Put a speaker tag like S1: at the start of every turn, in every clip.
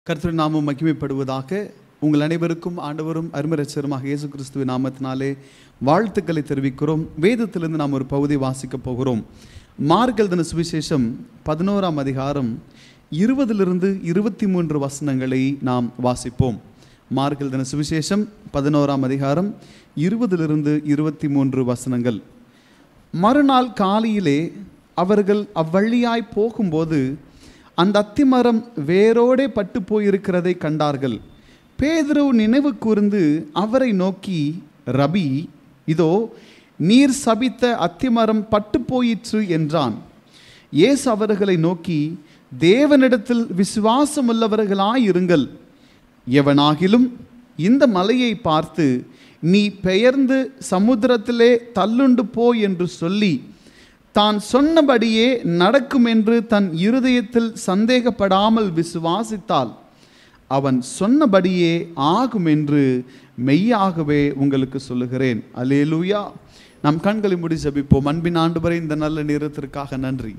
S1: கர்த்தர் நாமம் மகிமைப்படுவதாக உங்கள் அனைவருக்கும் ஆண்டவரும் அருமரட்சருமாக இயேசு கிறிஸ்துவின் நாமத்தினாலே வாழ்த்துக்களை தெரிவிக்கிறோம் வேதத்திலிருந்து நாம் ஒரு பகுதி வாசிக்கப் போகிறோம் மார்கல் தின சுவிசேஷம் பதினோராம் அதிகாரம் இருபதிலிருந்து இருபத்தி மூன்று வசனங்களை நாம் வாசிப்போம் மார்கல் தின சுவிசேஷம் பதினோராம் அதிகாரம் இருபதிலிருந்து இருபத்தி மூன்று வசனங்கள் மறுநாள் காலையிலே அவர்கள் அவ்வழியாய் போகும்போது அந்த அத்திமரம் வேரோடே பட்டு போயிருக்கிறதை கண்டார்கள் பேதுரு நினைவு கூர்ந்து அவரை நோக்கி ரபி இதோ நீர் சபித்த அத்திமரம் பட்டு போயிற்று என்றான் இயேசு அவர்களை நோக்கி தேவனிடத்தில் விசுவாசமுள்ளவர்களாயிருங்கள் எவனாகிலும் இந்த மலையை பார்த்து நீ பெயர்ந்து சமுத்திரத்திலே தள்ளுண்டு போ என்று சொல்லி தான் சொன்னபடியே நடக்கும் என்று தன் இருதயத்தில் சந்தேகப்படாமல் விசுவாசித்தால் அவன் சொன்னபடியே ஆகும் என்று மெய்யாகவே உங்களுக்கு சொல்லுகிறேன் அலேலூயா நம் கண்களை முடி ஜபிப்போம் அன்பின் ஆண்டு வரை இந்த நல்ல நேரத்திற்காக நன்றி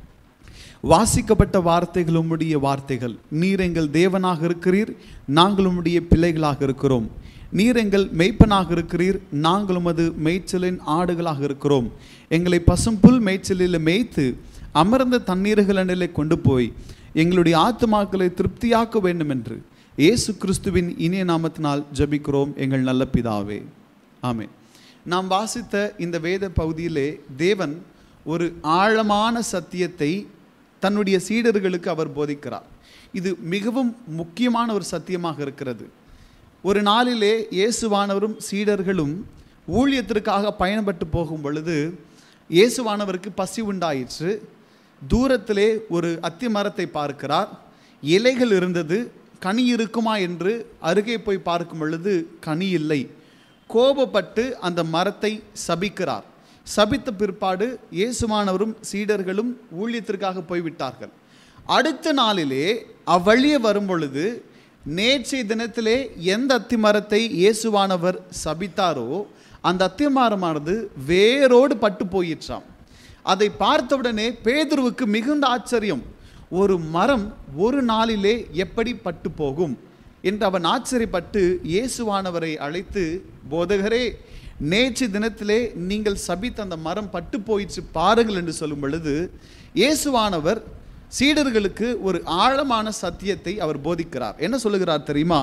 S1: வாசிக்கப்பட்ட வார்த்தைகள் உம்முடைய வார்த்தைகள் நீர் எங்கள் தேவனாக இருக்கிறீர் நாங்கள் உம்முடைய பிள்ளைகளாக இருக்கிறோம் நீர் எங்கள் மெய்ப்பனாக இருக்கிறீர் நாங்கள் உமது மேய்ச்சலின் ஆடுகளாக இருக்கிறோம் எங்களை பசும்புல் மேய்ச்சலில் மேய்த்து அமர்ந்த தண்ணீர்களிலே கொண்டு போய் எங்களுடைய ஆத்துமாக்களை திருப்தியாக்க வேண்டும் என்று இயேசு கிறிஸ்துவின் இனிய நாமத்தினால் ஜபிக்கிறோம் எங்கள் நல்ல பிதாவே ஆமே நாம் வாசித்த இந்த வேத பகுதியிலே தேவன் ஒரு ஆழமான சத்தியத்தை தன்னுடைய சீடர்களுக்கு அவர் போதிக்கிறார் இது மிகவும் முக்கியமான ஒரு சத்தியமாக இருக்கிறது ஒரு நாளிலே இயேசுவானவரும் சீடர்களும் ஊழியத்திற்காக பயணப்பட்டு போகும் பொழுது இயேசுவானவருக்கு பசி உண்டாயிற்று தூரத்திலே ஒரு அத்தி மரத்தை பார்க்கிறார் இலைகள் இருந்தது கனி இருக்குமா என்று அருகே போய் பார்க்கும் பொழுது கனி இல்லை கோபப்பட்டு அந்த மரத்தை சபிக்கிறார் சபித்த பிற்பாடு இயேசுவானவரும் சீடர்களும் ஊழியத்திற்காக போய்விட்டார்கள் அடுத்த நாளிலே அவ்வழியே வரும் பொழுது நேற்றைய தினத்திலே எந்த அத்தி மரத்தை இயேசுவானவர் சபித்தாரோ அந்த அத்திமரமானது வேரோடு பட்டு போயிற்றாம் அதை பார்த்தவுடனே பேதுருவுக்கு மிகுந்த ஆச்சரியம் ஒரு மரம் ஒரு நாளிலே எப்படி பட்டு போகும் என்று அவன் ஆச்சரியப்பட்டு இயேசுவானவரை அழைத்து போதகரே நேற்று தினத்திலே நீங்கள் சபித்த அந்த மரம் பட்டு போயிற்று பாருங்கள் என்று சொல்லும் பொழுது இயேசுவானவர் சீடர்களுக்கு ஒரு ஆழமான சத்தியத்தை அவர் போதிக்கிறார் என்ன சொல்லுகிறார் தெரியுமா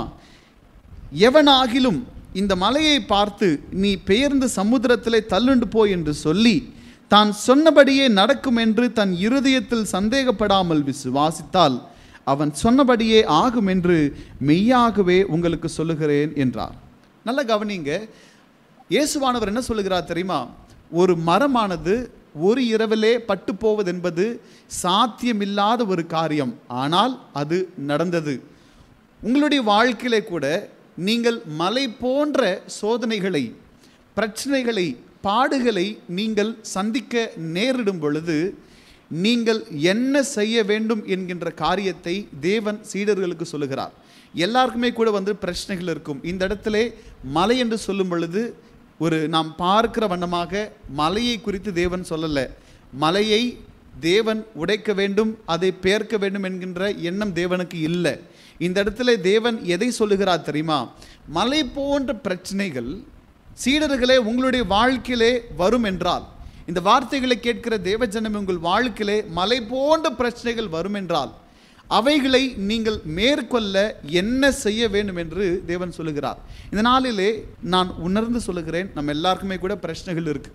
S1: எவனாகிலும் இந்த மலையை பார்த்து நீ பெயர்ந்து சமுத்திரத்திலே தள்ளுண்டு போ என்று சொல்லி தான் சொன்னபடியே நடக்கும் என்று தன் இருதயத்தில் சந்தேகப்படாமல் விசுவாசித்தால் அவன் சொன்னபடியே ஆகும் என்று மெய்யாகவே உங்களுக்கு சொல்லுகிறேன் என்றார் நல்ல கவனிங்க இயேசுவானவர் என்ன சொல்லுகிறார் தெரியுமா ஒரு மரமானது ஒரு இரவிலே பட்டு போவது என்பது சாத்தியமில்லாத ஒரு காரியம் ஆனால் அது நடந்தது உங்களுடைய வாழ்க்கையிலே கூட நீங்கள் மலை போன்ற சோதனைகளை பிரச்சனைகளை பாடுகளை நீங்கள் சந்திக்க நேரிடும் பொழுது நீங்கள் என்ன செய்ய வேண்டும் என்கின்ற காரியத்தை தேவன் சீடர்களுக்கு சொல்லுகிறார் எல்லாருக்குமே கூட வந்து பிரச்சனைகள் இருக்கும் இந்த இடத்துல மலை என்று சொல்லும் பொழுது ஒரு நாம் பார்க்கிற வண்ணமாக மலையை குறித்து தேவன் சொல்லலை மலையை தேவன் உடைக்க வேண்டும் அதை பேர்க்க வேண்டும் என்கின்ற எண்ணம் தேவனுக்கு இல்லை இந்த இடத்துல தேவன் எதை சொல்லுகிறார் தெரியுமா மலை போன்ற பிரச்சனைகள் சீடர்களே உங்களுடைய வாழ்க்கையிலே வரும் என்றால் இந்த வார்த்தைகளை கேட்கிற தேவஜனம் உங்கள் வாழ்க்கையிலே மலை போன்ற பிரச்சனைகள் வரும் என்றால் அவைகளை நீங்கள் மேற்கொள்ள என்ன செய்ய வேண்டும் என்று தேவன் சொல்லுகிறார் இந்த நாளிலே நான் உணர்ந்து சொல்லுகிறேன் நம்ம எல்லாருக்குமே கூட பிரச்சனைகள் இருக்கு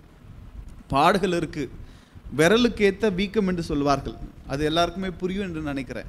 S1: பாடுகள் இருக்கு விரலுக்கு ஏற்ற வீக்கம் என்று சொல்வார்கள் அது எல்லாருக்குமே புரியும் என்று நினைக்கிறேன்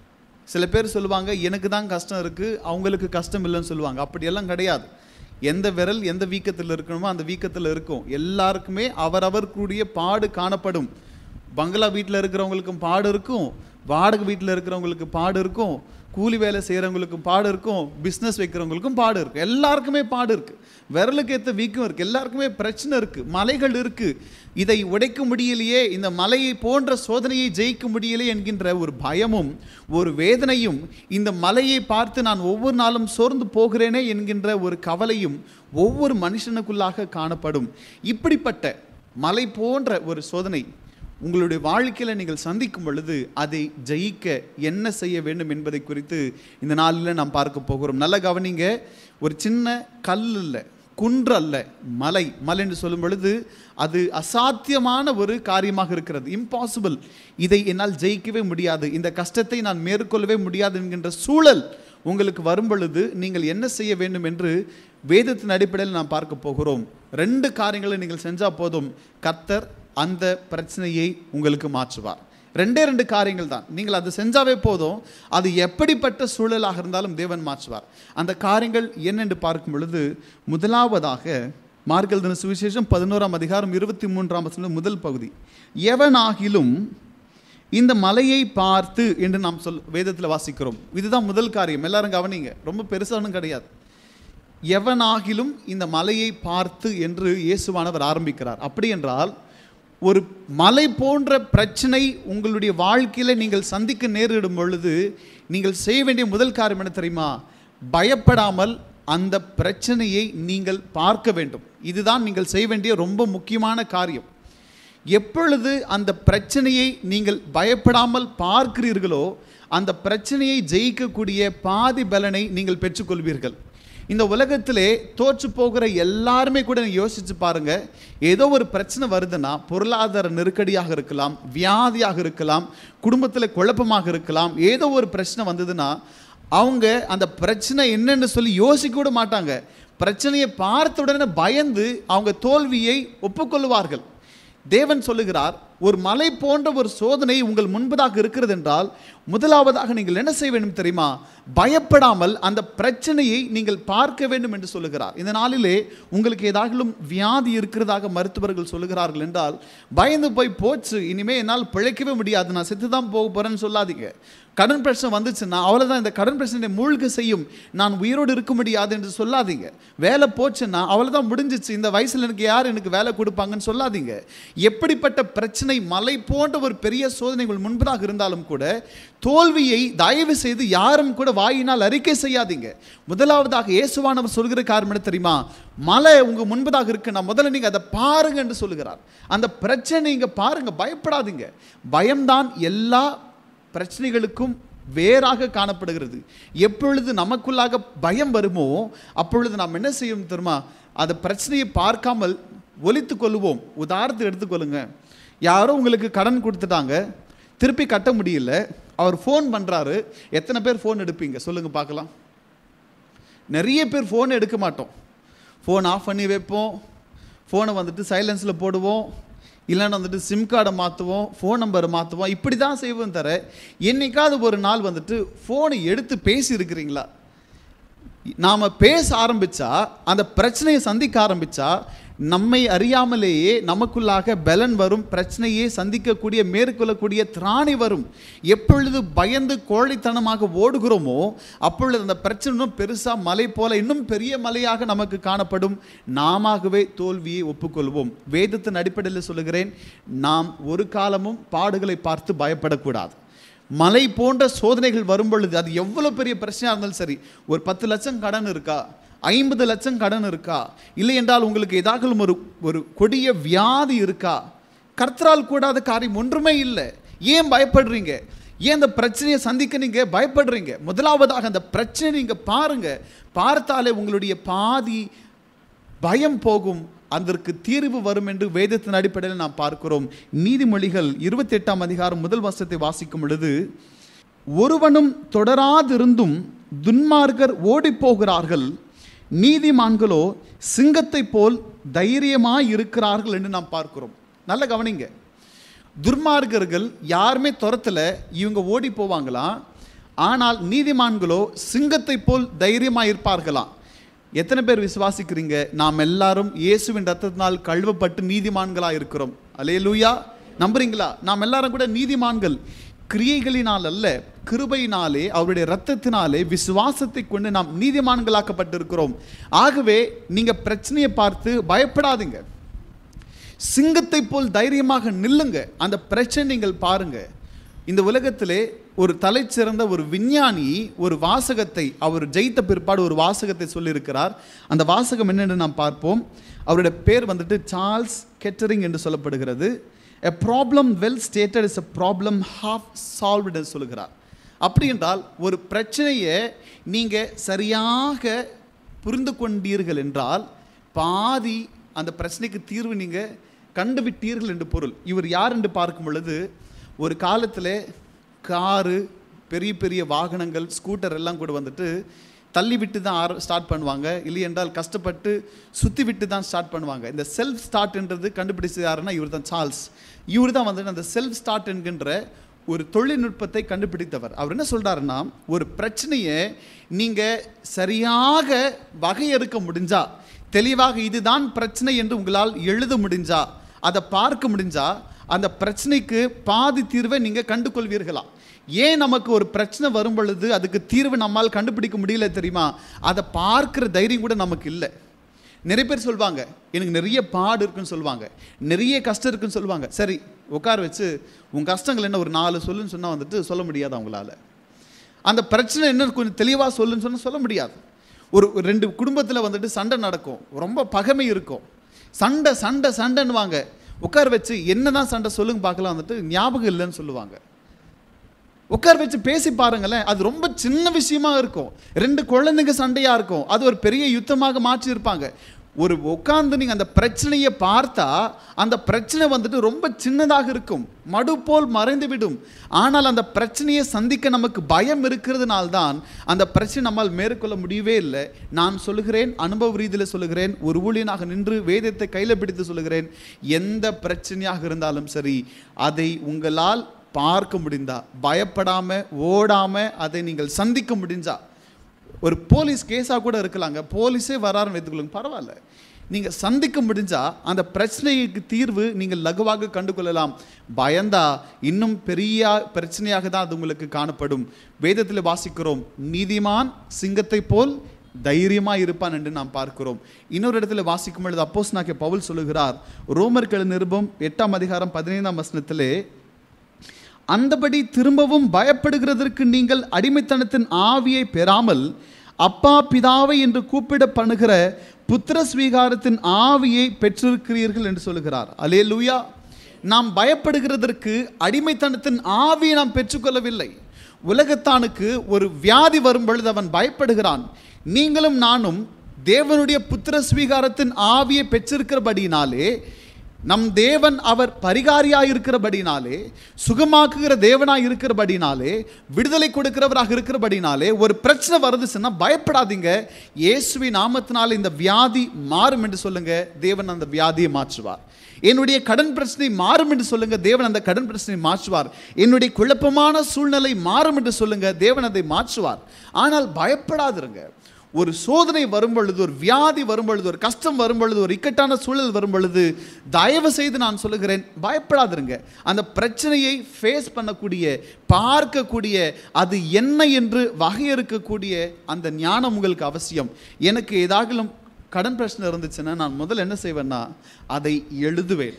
S1: சில பேர் சொல்லுவாங்க எனக்கு தான் கஷ்டம் இருக்குது அவங்களுக்கு கஷ்டம் இல்லைன்னு சொல்லுவாங்க அப்படியெல்லாம் கிடையாது எந்த விரல் எந்த வீக்கத்தில் இருக்கணுமோ அந்த வீக்கத்தில் இருக்கும் எல்லாருக்குமே அவரவர் கூடிய பாடு காணப்படும் பங்களா வீட்டில் இருக்கிறவங்களுக்கும் பாடு இருக்கும் வாடகை வீட்டில் இருக்கிறவங்களுக்கு பாடு இருக்கும் கூலி வேலை செய்கிறவங்களுக்கும் பாடு இருக்கும் பிஸ்னஸ் வைக்கிறவங்களுக்கும் பாடு இருக்கும் எல்லாருக்குமே பாடு இருக்குது விரலுக்கு ஏற்ற வீக்கம் இருக்குது எல்லாருக்குமே பிரச்சனை இருக்குது மலைகள் இருக்குது இதை உடைக்க முடியலையே இந்த மலையை போன்ற சோதனையை ஜெயிக்க முடியலையே என்கின்ற ஒரு பயமும் ஒரு வேதனையும் இந்த மலையை பார்த்து நான் ஒவ்வொரு நாளும் சோர்ந்து போகிறேனே என்கின்ற ஒரு கவலையும் ஒவ்வொரு மனுஷனுக்குள்ளாக காணப்படும் இப்படிப்பட்ட மலை போன்ற ஒரு சோதனை உங்களுடைய வாழ்க்கையில் நீங்கள் சந்திக்கும் பொழுது அதை ஜெயிக்க என்ன செய்ய வேண்டும் என்பதை குறித்து இந்த நாளில் நாம் பார்க்க போகிறோம் நல்ல கவனிங்க ஒரு சின்ன கல் இல்லை குன்று அல்ல மலை மலை என்று சொல்லும் பொழுது அது அசாத்தியமான ஒரு காரியமாக இருக்கிறது இம்பாசிபிள் இதை என்னால் ஜெயிக்கவே முடியாது இந்த கஷ்டத்தை நான் மேற்கொள்ளவே முடியாது என்கின்ற சூழல் உங்களுக்கு வரும் பொழுது நீங்கள் என்ன செய்ய வேண்டும் என்று வேதத்தின் அடிப்படையில் நாம் பார்க்க போகிறோம் ரெண்டு காரியங்களை நீங்கள் செஞ்சால் போதும் கர்த்தர் அந்த பிரச்சனையை உங்களுக்கு மாற்றுவார் ரெண்டே ரெண்டு காரியங்கள் தான் நீங்கள் அது செஞ்சாவே போதும் அது எப்படிப்பட்ட சூழலாக இருந்தாலும் தேவன் மாற்றுவார் அந்த காரியங்கள் என்னென்று பார்க்கும் பொழுது முதலாவதாக மார்கல் தின சுவிசேஷம் பதினோராம் அதிகாரம் இருபத்தி மூன்றாம் வசனம் முதல் பகுதி எவனாகிலும் இந்த மலையை பார்த்து என்று நாம் சொல் வேதத்தில் வாசிக்கிறோம் இதுதான் முதல் காரியம் எல்லாரும் கவனிங்க ரொம்ப பெருசானும் கிடையாது எவனாகிலும் இந்த மலையை பார்த்து என்று இயேசுவானவர் ஆரம்பிக்கிறார் அப்படி என்றால் ஒரு மலை போன்ற பிரச்சனை உங்களுடைய வாழ்க்கையில் நீங்கள் சந்திக்க நேரிடும் பொழுது நீங்கள் செய்ய வேண்டிய முதல் காரியம் என்ன தெரியுமா பயப்படாமல் அந்த பிரச்சனையை நீங்கள் பார்க்க வேண்டும் இதுதான் நீங்கள் செய்ய வேண்டிய ரொம்ப முக்கியமான காரியம் எப்பொழுது அந்த பிரச்சனையை நீங்கள் பயப்படாமல் பார்க்கிறீர்களோ அந்த பிரச்சனையை ஜெயிக்கக்கூடிய பாதி பலனை நீங்கள் பெற்றுக்கொள்வீர்கள் இந்த உலகத்திலே தோற்று போகிற எல்லாருமே கூட நீங்க யோசிச்சு பாருங்க ஏதோ ஒரு பிரச்சனை வருதுன்னா பொருளாதார நெருக்கடியாக இருக்கலாம் வியாதியாக இருக்கலாம் குடும்பத்தில் குழப்பமாக இருக்கலாம் ஏதோ ஒரு பிரச்சனை வந்ததுன்னா அவங்க அந்த பிரச்சனை என்னன்னு சொல்லி யோசிக்க கூட மாட்டாங்க பிரச்சனையை பார்த்த உடனே பயந்து அவங்க தோல்வியை ஒப்புக்கொள்வார்கள் தேவன் சொல்லுகிறார் ஒரு மலை போன்ற ஒரு சோதனை உங்கள் முன்பதாக இருக்கிறது என்றால் முதலாவதாக நீங்கள் என்ன செய்ய வேண்டும் தெரியுமா பயப்படாமல் அந்த பிரச்சனையை நீங்கள் பார்க்க வேண்டும் என்று சொல்லுகிறார் இந்த நாளிலே உங்களுக்கு ஏதாகிலும் வியாதி இருக்கிறதாக மருத்துவர்கள் சொல்லுகிறார்கள் என்றால் பயந்து போய் போச்சு இனிமே என்னால் பிழைக்கவே முடியாது நான் செத்து தான் போக போறேன்னு சொல்லாதீங்க கடன் பிரச்சனை வந்துச்சுன்னா அவ்வளோதான் இந்த கடன் பிரச்சனை மூழ்க செய்யும் நான் உயிரோடு இருக்க முடியாது என்று சொல்லாதீங்க வேலை போச்சுன்னா அவ்வளோதான் முடிஞ்சிச்சு இந்த வயசில் எனக்கு யார் எனக்கு வேலை கொடுப்பாங்கன்னு சொல்லாதீங்க எப்படிப்பட்ட பிரச்சனை மலை போன்ற ஒரு பெரிய சோதனைகள் முன்பதாக இருந்தாலும் கூட தோல்வியை தயவு செய்து யாரும் கூட வாயினால் அறிக்கை செய்யாதீங்க முதலாவதாக இயேசுவானவர் சொல்கிற காரணம் என்ன தெரியுமா மலை உங்க முன்பதாக இருக்கு நான் முதல்ல நீங்க அதை பாருங்க என்று சொல்லுகிறார் அந்த பிரச்சனை நீங்க பாருங்க பயப்படாதீங்க பயம்தான் எல்லா பிரச்சனைகளுக்கும் வேறாக காணப்படுகிறது எப்பொழுது நமக்குள்ளாக பயம் வருமோ அப்பொழுது நாம் என்ன செய்யும் தெரியுமா அந்த பிரச்சனையை பார்க்காமல் ஒலித்து கொள்வோம் உதாரணத்துக்கு எடுத்துக்கொள்ளுங்க யாரோ உங்களுக்கு கடன் கொடுத்துட்டாங்க திருப்பி கட்ட முடியல அவர் ஃபோன் பண்ணுறாரு எத்தனை பேர் ஃபோன் எடுப்பீங்க சொல்லுங்கள் பார்க்கலாம் நிறைய பேர் ஃபோன் எடுக்க மாட்டோம் ஃபோன் ஆஃப் பண்ணி வைப்போம் ஃபோனை வந்துட்டு சைலன்ஸில் போடுவோம் இல்லைன்னா வந்துட்டு சிம் கார்டை மாற்றுவோம் ஃபோன் நம்பரை மாற்றுவோம் இப்படி தான் செய்வோம் தர என்னைக்காவது ஒரு நாள் வந்துட்டு ஃபோனை எடுத்து பேசி இருக்கிறீங்களா நாம் பேச ஆரம்பித்தா அந்த பிரச்சனையை சந்திக்க ஆரம்பித்தா நம்மை அறியாமலேயே நமக்குள்ளாக பலன் வரும் பிரச்சனையை சந்திக்கக்கூடிய மேற்கொள்ளக்கூடிய திராணி வரும் எப்பொழுது பயந்து கோழைத்தனமாக ஓடுகிறோமோ அப்பொழுது அந்த பிரச்சனை இன்னும் பெருசாக மலை போல இன்னும் பெரிய மலையாக நமக்கு காணப்படும் நாமவே தோல்வியை ஒப்புக்கொள்வோம் வேதத்தின் அடிப்படையில் சொல்லுகிறேன் நாம் ஒரு காலமும் பாடுகளை பார்த்து பயப்படக்கூடாது மலை போன்ற சோதனைகள் வரும் பொழுது அது எவ்வளோ பெரிய பிரச்சனையாக இருந்தாலும் சரி ஒரு பத்து லட்சம் கடன் இருக்கா ஐம்பது லட்சம் கடன் இருக்கா இல்லை என்றால் உங்களுக்கு ஏதாகலும் ஒரு ஒரு கொடிய வியாதி இருக்கா கர்த்தரால் கூடாத காரியம் ஒன்றுமே இல்லை ஏன் பயப்படுறீங்க ஏன் அந்த பிரச்சனையை சந்திக்க நீங்க பயப்படுறீங்க முதலாவதாக அந்த பிரச்சனை நீங்க பாருங்க பார்த்தாலே உங்களுடைய பாதி பயம் போகும் அதற்கு தீர்வு வரும் என்று வேதத்தின் அடிப்படையில் நாம் பார்க்கிறோம் நீதிமொழிகள் இருபத்தி எட்டாம் அதிகாரம் முதல் வசத்தை வாசிக்கும் பொழுது ஒருவனும் தொடராதிருந்தும் துன்மார்கர் ஓடிப் போகிறார்கள் நீதிமான்களோ சிங்கத்தை போல் தைரியமாய் இருக்கிறார்கள் என்று நாம் பார்க்கிறோம் நல்ல கவனிங்க துர்மார்கர்கள் யாருமே துரத்தில் இவங்க ஓடி போவாங்களாம் ஆனால் நீதிமான்களோ சிங்கத்தை போல் தைரியமாக இருப்பார்களாம் எத்தனை பேர் விசுவாசிக்கிறீங்க நாம் எல்லாரும் இயேசுவின் ரத்தத்தினால் கழுவப்பட்டு நீதிமான்களாக இருக்கிறோம் அலேலூயா நம்புறீங்களா நாம் எல்லாரும் கூட நீதிமான்கள் கிரியைகளினால் அல்ல கிருபையினாலே அவருடைய ரத்தத்தினாலே விசுவாசத்தை கொண்டு நாம் நீதிமான்களாக்கப்பட்டிருக்கிறோம் ஆகவே நீங்க பிரச்சனையை பார்த்து பயப்படாதீங்க சிங்கத்தை போல் தைரியமாக நில்லுங்க அந்த பிரச்சனை நீங்கள் பாருங்க இந்த உலகத்திலே ஒரு தலைச்சிறந்த ஒரு விஞ்ஞானி ஒரு வாசகத்தை அவர் ஜெயித்த பிற்பாடு ஒரு வாசகத்தை சொல்லியிருக்கிறார் அந்த வாசகம் என்னென்று நாம் பார்ப்போம் அவருடைய பேர் வந்துட்டு சார்ல்ஸ் கெட்டரிங் என்று சொல்லப்படுகிறது a problem well stated is a problem half solved என்று சொல்கிறார் அப்படி என்றால் ஒரு பிரச்சனையை நீங்கள் சரியாக புரிந்து கொண்டீர்கள் என்றால் பாதி அந்த பிரச்சனைக்கு தீர்வு நீங்கள் கண்டுவிட்டீர்கள் என்று பொருள் இவர் யார் என்று பார்க்கும் பொழுது ஒரு காலத்தில் காரு பெரிய பெரிய வாகனங்கள் ஸ்கூட்டர் எல்லாம் கூட வந்துட்டு தள்ளி விட்டு தான் ஆர ஸ்டார்ட் பண்ணுவாங்க இல்லை என்றால் கஷ்டப்பட்டு சுற்றி விட்டு தான் ஸ்டார்ட் பண்ணுவாங்க இந்த செல்ஃப் ஸ்டார்ட்ன்றது கண்டுபிடிச்சது யாருன்னா இவர் தான் சார்ல்ஸ் இவர் தான் வந்துட்டு அந்த செல்ஃப் ஸ்டார்ட் என்கின்ற ஒரு தொழில்நுட்பத்தை கண்டுபிடித்தவர் அவர் என்ன சொல்றாருன்னா ஒரு பிரச்சனையை நீங்கள் சரியாக வகையறுக்க முடிஞ்சா தெளிவாக இதுதான் பிரச்சனை என்று உங்களால் எழுத முடிஞ்சா அதை பார்க்க முடிஞ்சா அந்த பிரச்சனைக்கு பாதி தீர்வை நீங்கள் கண்டுகொள்வீர்களா ஏன் நமக்கு ஒரு பிரச்சனை வரும் பொழுது அதுக்கு தீர்வு நம்மால் கண்டுபிடிக்க முடியல தெரியுமா அதை பார்க்குற தைரியம் கூட நமக்கு இல்லை நிறைய பேர் சொல்லுவாங்க எனக்கு நிறைய பாடு இருக்குன்னு சொல்லுவாங்க நிறைய கஷ்டம் இருக்குன்னு சொல்லுவாங்க சரி உட்கார வச்சு உன் கஷ்டங்கள் என்ன ஒரு நாலு சொல்லுன்னு சொன்னால் வந்துட்டு சொல்ல முடியாது அவங்களால அந்த பிரச்சனை என்ன கொஞ்சம் தெளிவாக சொல்லுன்னு சொன்னால் சொல்ல முடியாது ஒரு ஒரு ரெண்டு குடும்பத்தில் வந்துட்டு சண்டை நடக்கும் ரொம்ப பகைமை இருக்கும் சண்டை சண்டை சண்டைன்னுவாங்க உட்கார வச்சு என்ன தான் சண்டை சொல்லுங்க பார்க்கலாம் வந்துட்டு ஞாபகம் இல்லைன்னு சொல்லுவாங்க உட்கார வச்சு பேசி பாருங்களேன் அது ரொம்ப சின்ன விஷயமா இருக்கும் ரெண்டு குழந்தைங்க சண்டையா இருக்கும் அது ஒரு பெரிய யுத்தமாக மாற்றி இருப்பாங்க ஒரு உட்கார்ந்து நீங்க அந்த பிரச்சனையை பார்த்தா அந்த பிரச்சனை வந்துட்டு ரொம்ப சின்னதாக இருக்கும் மடு போல் மறைந்து விடும் ஆனால் அந்த பிரச்சனையை சந்திக்க நமக்கு பயம் இருக்கிறதுனால்தான் அந்த பிரச்சனை நம்மால் மேற்கொள்ள முடியவே இல்லை நான் சொல்லுகிறேன் அனுபவ ரீதியில் சொல்லுகிறேன் ஒரு ஊழியனாக நின்று வேதத்தை கையில் பிடித்து சொல்லுகிறேன் எந்த பிரச்சனையாக இருந்தாலும் சரி அதை உங்களால் பார்க்க முடிந்தா பயப்படாம ஓடாம அதை நீங்கள் சந்திக்க முடிஞ்சா ஒரு போலீஸ் கேஸாக கூட இருக்கலாங்க போலீஸே வராருன்னு வைத்துக்கொள்ளுங்க பரவாயில்ல நீங்கள் சந்திக்க முடிஞ்சா அந்த பிரச்சனைக்கு தீர்வு நீங்கள் லகுவாக கண்டு கொள்ளலாம் பயந்தா இன்னும் பெரிய பிரச்சனையாக தான் அது உங்களுக்கு காணப்படும் வேதத்தில் வாசிக்கிறோம் நீதிமான் சிங்கத்தை போல் தைரியமா இருப்பான் என்று நாம் பார்க்கிறோம் இன்னொரு இடத்துல வாசிக்கும் பொழுது அப்போஸ் நாக்கிய பவுல் சொல்லுகிறார் ரோமர்கள் நிருபம் எட்டாம் அதிகாரம் பதினைந்தாம் வசனத்திலே அந்தபடி திரும்பவும் பயப்படுகிறதற்கு நீங்கள் அடிமைத்தனத்தின் ஆவியை பெறாமல் அப்பா பிதாவை என்று கூப்பிட பண்ணுகிற புத்திர ஸ்வீகாரத்தின் ஆவியை பெற்றிருக்கிறீர்கள் என்று சொல்லுகிறார் அலே லூயா நாம் பயப்படுகிறதற்கு அடிமைத்தனத்தின் ஆவியை நாம் பெற்றுக்கொள்ளவில்லை உலகத்தானுக்கு ஒரு வியாதி வரும் பொழுது அவன் பயப்படுகிறான் நீங்களும் நானும் தேவனுடைய புத்திர ஸ்வீகாரத்தின் ஆவியை பெற்றிருக்கிறபடினாலே நம் தேவன் அவர் பரிகாரியாக இருக்கிறபடினாலே சுகமாக்குகிற தேவனாக இருக்கிறபடினாலே விடுதலை கொடுக்கிறவராக இருக்கிறபடினாலே ஒரு பிரச்சனை வருதுச்சுன்னா பயப்படாதீங்க இயேசுவி நாமத்தினால இந்த வியாதி மாறும் என்று சொல்லுங்க தேவன் அந்த வியாதியை மாற்றுவார் என்னுடைய கடன் பிரச்சனை மாறும் என்று சொல்லுங்க தேவன் அந்த கடன் பிரச்சனை மாற்றுவார் என்னுடைய குழப்பமான சூழ்நிலை மாறும் என்று சொல்லுங்க தேவன் அதை மாற்றுவார் ஆனால் பயப்படாதிருங்க ஒரு சோதனை வரும் பொழுது ஒரு வியாதி வரும் பொழுது ஒரு கஷ்டம் வரும் பொழுது ஒரு இக்கட்டான சூழல் வரும் பொழுது தயவு செய்து நான் சொல்லுகிறேன் பயப்படாதிருங்க அந்த பிரச்சனையை ஃபேஸ் பண்ணக்கூடிய பார்க்கக்கூடிய அது என்ன என்று வகையறுக்கக்கூடிய அந்த ஞானம் உங்களுக்கு அவசியம் எனக்கு ஏதாகலும் கடன் பிரச்சனை இருந்துச்சுன்னா நான் முதல்ல என்ன செய்வேன்னா அதை எழுதுவேன்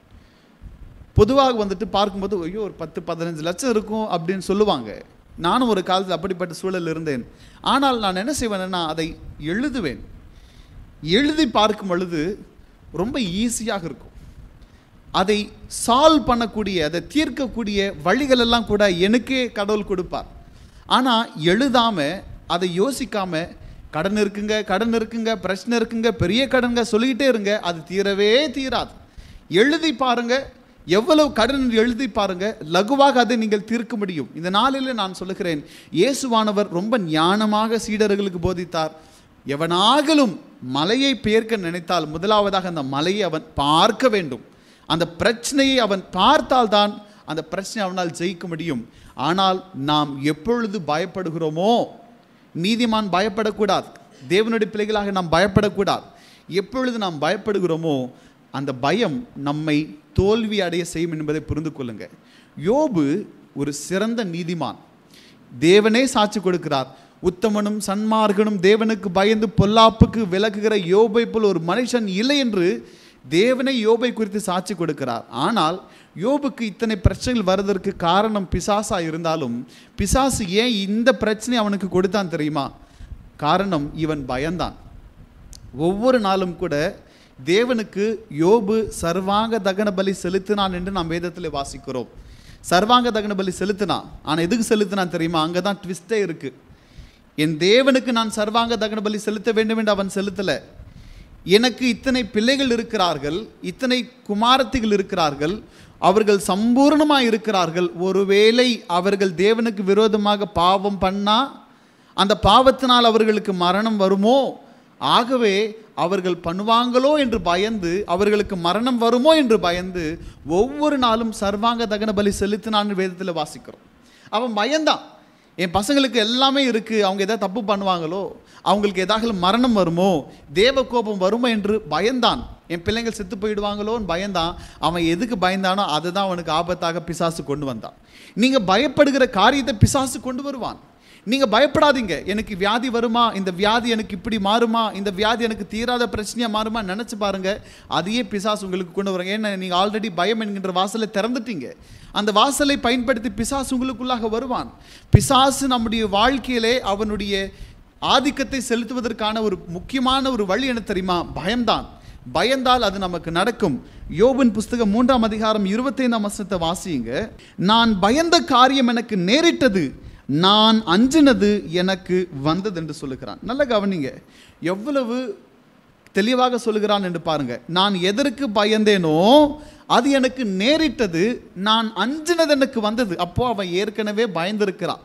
S1: பொதுவாக வந்துட்டு பார்க்கும்போது ஐயோ ஒரு பத்து பதினஞ்சு லட்சம் இருக்கும் அப்படின்னு சொல்லுவாங்க நானும் ஒரு காலத்தில் அப்படிப்பட்ட சூழல் இருந்தேன் ஆனால் நான் என்ன செய்வேன்னா அதை எழுதுவேன் எழுதி பார்க்கும் பொழுது ரொம்ப ஈஸியாக இருக்கும் அதை சால்வ் பண்ணக்கூடிய அதை தீர்க்கக்கூடிய வழிகள் எல்லாம் கூட எனக்கே கடவுள் கொடுப்பார் ஆனால் எழுதாம அதை யோசிக்காம கடன் இருக்குங்க கடன் இருக்குங்க பிரச்சனை இருக்குங்க பெரிய கடன்க சொல்லிக்கிட்டே இருங்க அது தீரவே தீராது எழுதி பாருங்க எவ்வளவு கடன் எழுதி பாருங்க லகுவாக அதை நீங்கள் தீர்க்க முடியும் இந்த நாளில் நான் சொல்லுகிறேன் இயேசுவானவர் ரொம்ப ஞானமாக சீடர்களுக்கு போதித்தார் எவனாகலும் மலையை பெயர்க்க நினைத்தால் முதலாவதாக அந்த மலையை அவன் பார்க்க வேண்டும் அந்த பிரச்சனையை அவன் பார்த்தால்தான் அந்த பிரச்சனை அவனால் ஜெயிக்க முடியும் ஆனால் நாம் எப்பொழுது பயப்படுகிறோமோ நீதிமான் பயப்படக்கூடாது தேவனுடைய பிள்ளைகளாக நாம் பயப்படக்கூடாது எப்பொழுது நாம் பயப்படுகிறோமோ அந்த பயம் நம்மை தோல்வி அடைய செய்யும் என்பதை புரிந்து கொள்ளுங்க யோபு ஒரு சிறந்த நீதிமான் தேவனே சாட்சி கொடுக்கிறார் உத்தமனும் சன்மார்கனும் தேவனுக்கு பயந்து பொல்லாப்புக்கு விலகுகிற யோபை போல் ஒரு மனுஷன் இல்லை என்று தேவனை யோபை குறித்து சாட்சி கொடுக்கிறார் ஆனால் யோபுக்கு இத்தனை பிரச்சனைகள் வருவதற்கு காரணம் பிசாசா இருந்தாலும் பிசாசு ஏன் இந்த பிரச்சனை அவனுக்கு கொடுத்தான் தெரியுமா காரணம் இவன் பயந்தான் ஒவ்வொரு நாளும் கூட தேவனுக்கு யோபு சர்வாங்க தகன பலி செலுத்தினான் என்று நாம் வேதத்தில் வாசிக்கிறோம் சர்வாங்க தகன பலி செலுத்தினான் ஆனால் எதுக்கு செலுத்தினான் தெரியுமா அங்கே தான் ட்விஸ்டே இருக்குது என் தேவனுக்கு நான் சர்வாங்க தகன பலி செலுத்த வேண்டும் என்று அவன் செலுத்தலை எனக்கு இத்தனை பிள்ளைகள் இருக்கிறார்கள் இத்தனை குமாரத்திகள் இருக்கிறார்கள் அவர்கள் சம்பூர்ணமாக இருக்கிறார்கள் ஒருவேளை அவர்கள் தேவனுக்கு விரோதமாக பாவம் பண்ணா அந்த பாவத்தினால் அவர்களுக்கு மரணம் வருமோ ஆகவே அவர்கள் பண்ணுவாங்களோ என்று பயந்து அவர்களுக்கு மரணம் வருமோ என்று பயந்து ஒவ்வொரு நாளும் சர்வாங்க தகன பலி செலுத்தினான்னு வேதத்தில் வாசிக்கிறோம் அவன் பயந்தான் என் பசங்களுக்கு எல்லாமே இருக்குது அவங்க எதாவது தப்பு பண்ணுவாங்களோ அவங்களுக்கு ஏதாவது மரணம் வருமோ தேவ கோபம் வருமோ என்று பயந்தான் என் பிள்ளைங்கள் செத்து போயிடுவாங்களோன்னு பயந்தான் அவன் எதுக்கு பயந்தானோ அதுதான் அவனுக்கு ஆபத்தாக பிசாசு கொண்டு வந்தான் நீங்கள் பயப்படுகிற காரியத்தை பிசாசு கொண்டு வருவான் நீங்கள் பயப்படாதீங்க எனக்கு வியாதி வருமா இந்த வியாதி எனக்கு இப்படி மாறுமா இந்த வியாதி எனக்கு தீராத பிரச்சனையாக மாறுமா நினச்சி பாருங்க அதையே பிசாசு உங்களுக்கு கொண்டு வரும் ஏன்னா நீங்கள் ஆல்ரெடி பயம் என்கின்ற வாசலை திறந்துட்டீங்க அந்த வாசலை பயன்படுத்தி பிசாசு உங்களுக்குள்ளாக வருவான் பிசாசு நம்முடைய வாழ்க்கையிலே அவனுடைய ஆதிக்கத்தை செலுத்துவதற்கான ஒரு முக்கியமான ஒரு வழி என்ன தெரியுமா பயம்தான் பயந்தால் அது நமக்கு நடக்கும் யோபின் புஸ்தகம் மூன்றாம் அதிகாரம் இருபத்தைந்தாம் வசனத்தை வாசியுங்க நான் பயந்த காரியம் எனக்கு நேரிட்டது நான் அஞ்சினது எனக்கு வந்தது என்று சொல்லுகிறான் நல்ல கவனிங்க எவ்வளவு தெளிவாக சொல்லுகிறான் என்று பாருங்க நான் எதற்கு பயந்தேனோ அது எனக்கு நேரிட்டது நான் அஞ்சினது எனக்கு வந்தது அப்போ அவன் ஏற்கனவே பயந்திருக்கிறான்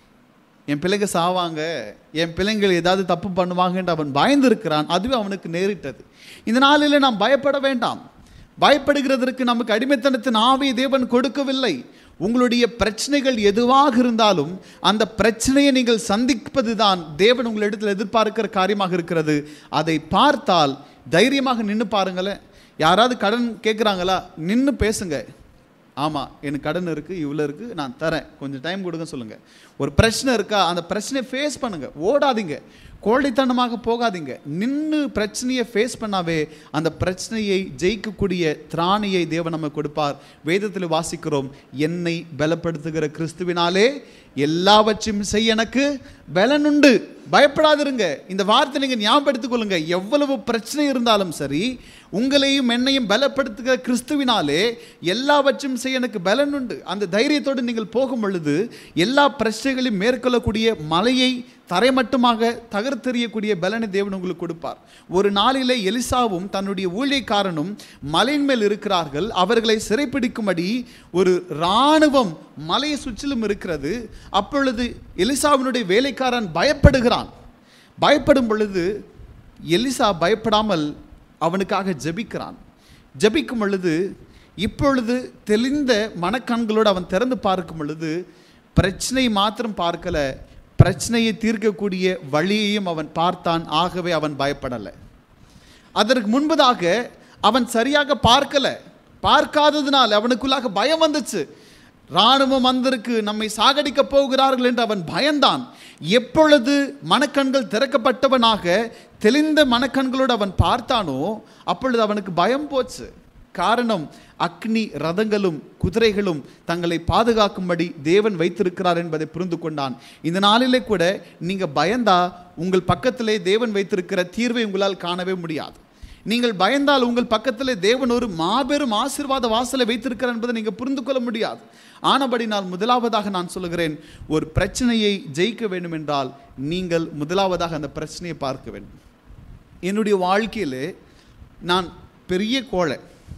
S1: என் பிள்ளைங்க சாவாங்க என் பிள்ளைங்கள் ஏதாவது தப்பு பண்ணுவாங்கன்னு அவன் பயந்திருக்கிறான் அதுவே அவனுக்கு நேரிட்டது இந்த நாளில் நாம் பயப்பட வேண்டாம் பயப்படுகிறதற்கு நமக்கு அடிமைத்தனத்தின் ஆவியை தேவன் கொடுக்கவில்லை உங்களுடைய பிரச்சனைகள் எதுவாக இருந்தாலும் அந்த பிரச்சனையை நீங்கள் சந்திப்பது தான் தேவன் உங்களிடத்தில் எதிர்பார்க்கிற காரியமாக இருக்கிறது அதை பார்த்தால் தைரியமாக நின்று பாருங்களேன் யாராவது கடன் கேட்குறாங்களா நின்று பேசுங்க ஆமாம் எனக்கு கடன் இருக்குது இவ்வளோ இருக்குது நான் தரேன் கொஞ்சம் டைம் கொடுங்க சொல்லுங்கள் ஒரு பிரச்சனை இருக்கா அந்த பிரச்சனையை ஃபேஸ் பண்ணுங்கள் ஓடாதீங்க கோழைத்தனமாக போகாதீங்க நின்று பிரச்சனையை ஃபேஸ் பண்ணாவே அந்த பிரச்சனையை ஜெயிக்கக்கூடிய திராணியை தேவன் நம்ம கொடுப்பார் வேதத்தில் வாசிக்கிறோம் என்னை பலப்படுத்துகிற கிறிஸ்துவினாலே எல்லாவற்றையும் செய்ய எனக்கு பலனுண்டு பயப்படாதிருங்க இந்த வார்த்தை நீங்கள் ஞாபகப்படுத்திக் கொள்ளுங்க எவ்வளவு பிரச்சனை இருந்தாலும் சரி உங்களையும் என்னையும் பலப்படுத்துகிற கிறிஸ்துவினாலே எல்லாவற்றையும் செய்ய எனக்கு பலன் உண்டு அந்த தைரியத்தோடு நீங்கள் போகும் பொழுது எல்லா பிரச்சனைகளையும் மேற்கொள்ளக்கூடிய மலையை தரைமட்டமாக தகர்த்தெறியக்கூடிய பலனை தேவன் உங்களுக்கு கொடுப்பார் ஒரு நாளிலே எலிசாவும் தன்னுடைய ஊழியக்காரனும் மலையின் மேல் இருக்கிறார்கள் அவர்களை சிறைப்பிடிக்கும்படி ஒரு இராணுவம் மலையை சுற்றிலும் இருக்கிறது அப்பொழுது எலிசாவினுடைய வேலைக்காரன் பயப்படுகிறான் பயப்படும் பொழுது எலிசா பயப்படாமல் அவனுக்காக ஜெபிக்கிறான் ஜெபிக்கும் பொழுது இப்பொழுது தெளிந்த மனக்கண்களோடு அவன் திறந்து பார்க்கும் பொழுது பிரச்சனை மாத்திரம் பார்க்கல பிரச்சனையை தீர்க்கக்கூடிய வழியையும் அவன் பார்த்தான் ஆகவே அவன் பயப்படலை அதற்கு முன்பதாக அவன் சரியாக பார்க்கல பார்க்காததுனால் அவனுக்குள்ளாக பயம் வந்துச்சு இராணுவம் வந்திருக்கு நம்மை சாகடிக்க போகிறார்கள் என்று அவன் பயந்தான் எப்பொழுது மனக்கண்கள் திறக்கப்பட்டவனாக தெளிந்த மனக்கண்களோடு அவன் பார்த்தானோ அப்பொழுது அவனுக்கு பயம் போச்சு காரணம் அக்னி ரதங்களும் குதிரைகளும் தங்களை பாதுகாக்கும்படி தேவன் வைத்திருக்கிறார் என்பதை புரிந்து கொண்டான் இந்த நாளிலே கூட நீங்க பயந்தா உங்கள் பக்கத்திலே தேவன் வைத்திருக்கிற தீர்வை உங்களால் காணவே முடியாது நீங்கள் பயந்தால் உங்கள் பக்கத்திலே தேவன் ஒரு மாபெரும் ஆசீர்வாத வாசலை வைத்திருக்கிறார் என்பதை நீங்கள் புரிந்து கொள்ள முடியாது ஆனபடினால் முதலாவதாக நான் சொல்லுகிறேன் ஒரு பிரச்சனையை ஜெயிக்க வேண்டும் என்றால் நீங்கள் முதலாவதாக அந்த பிரச்சனையை பார்க்க வேண்டும் என்னுடைய வாழ்க்கையிலே நான் பெரிய கோழை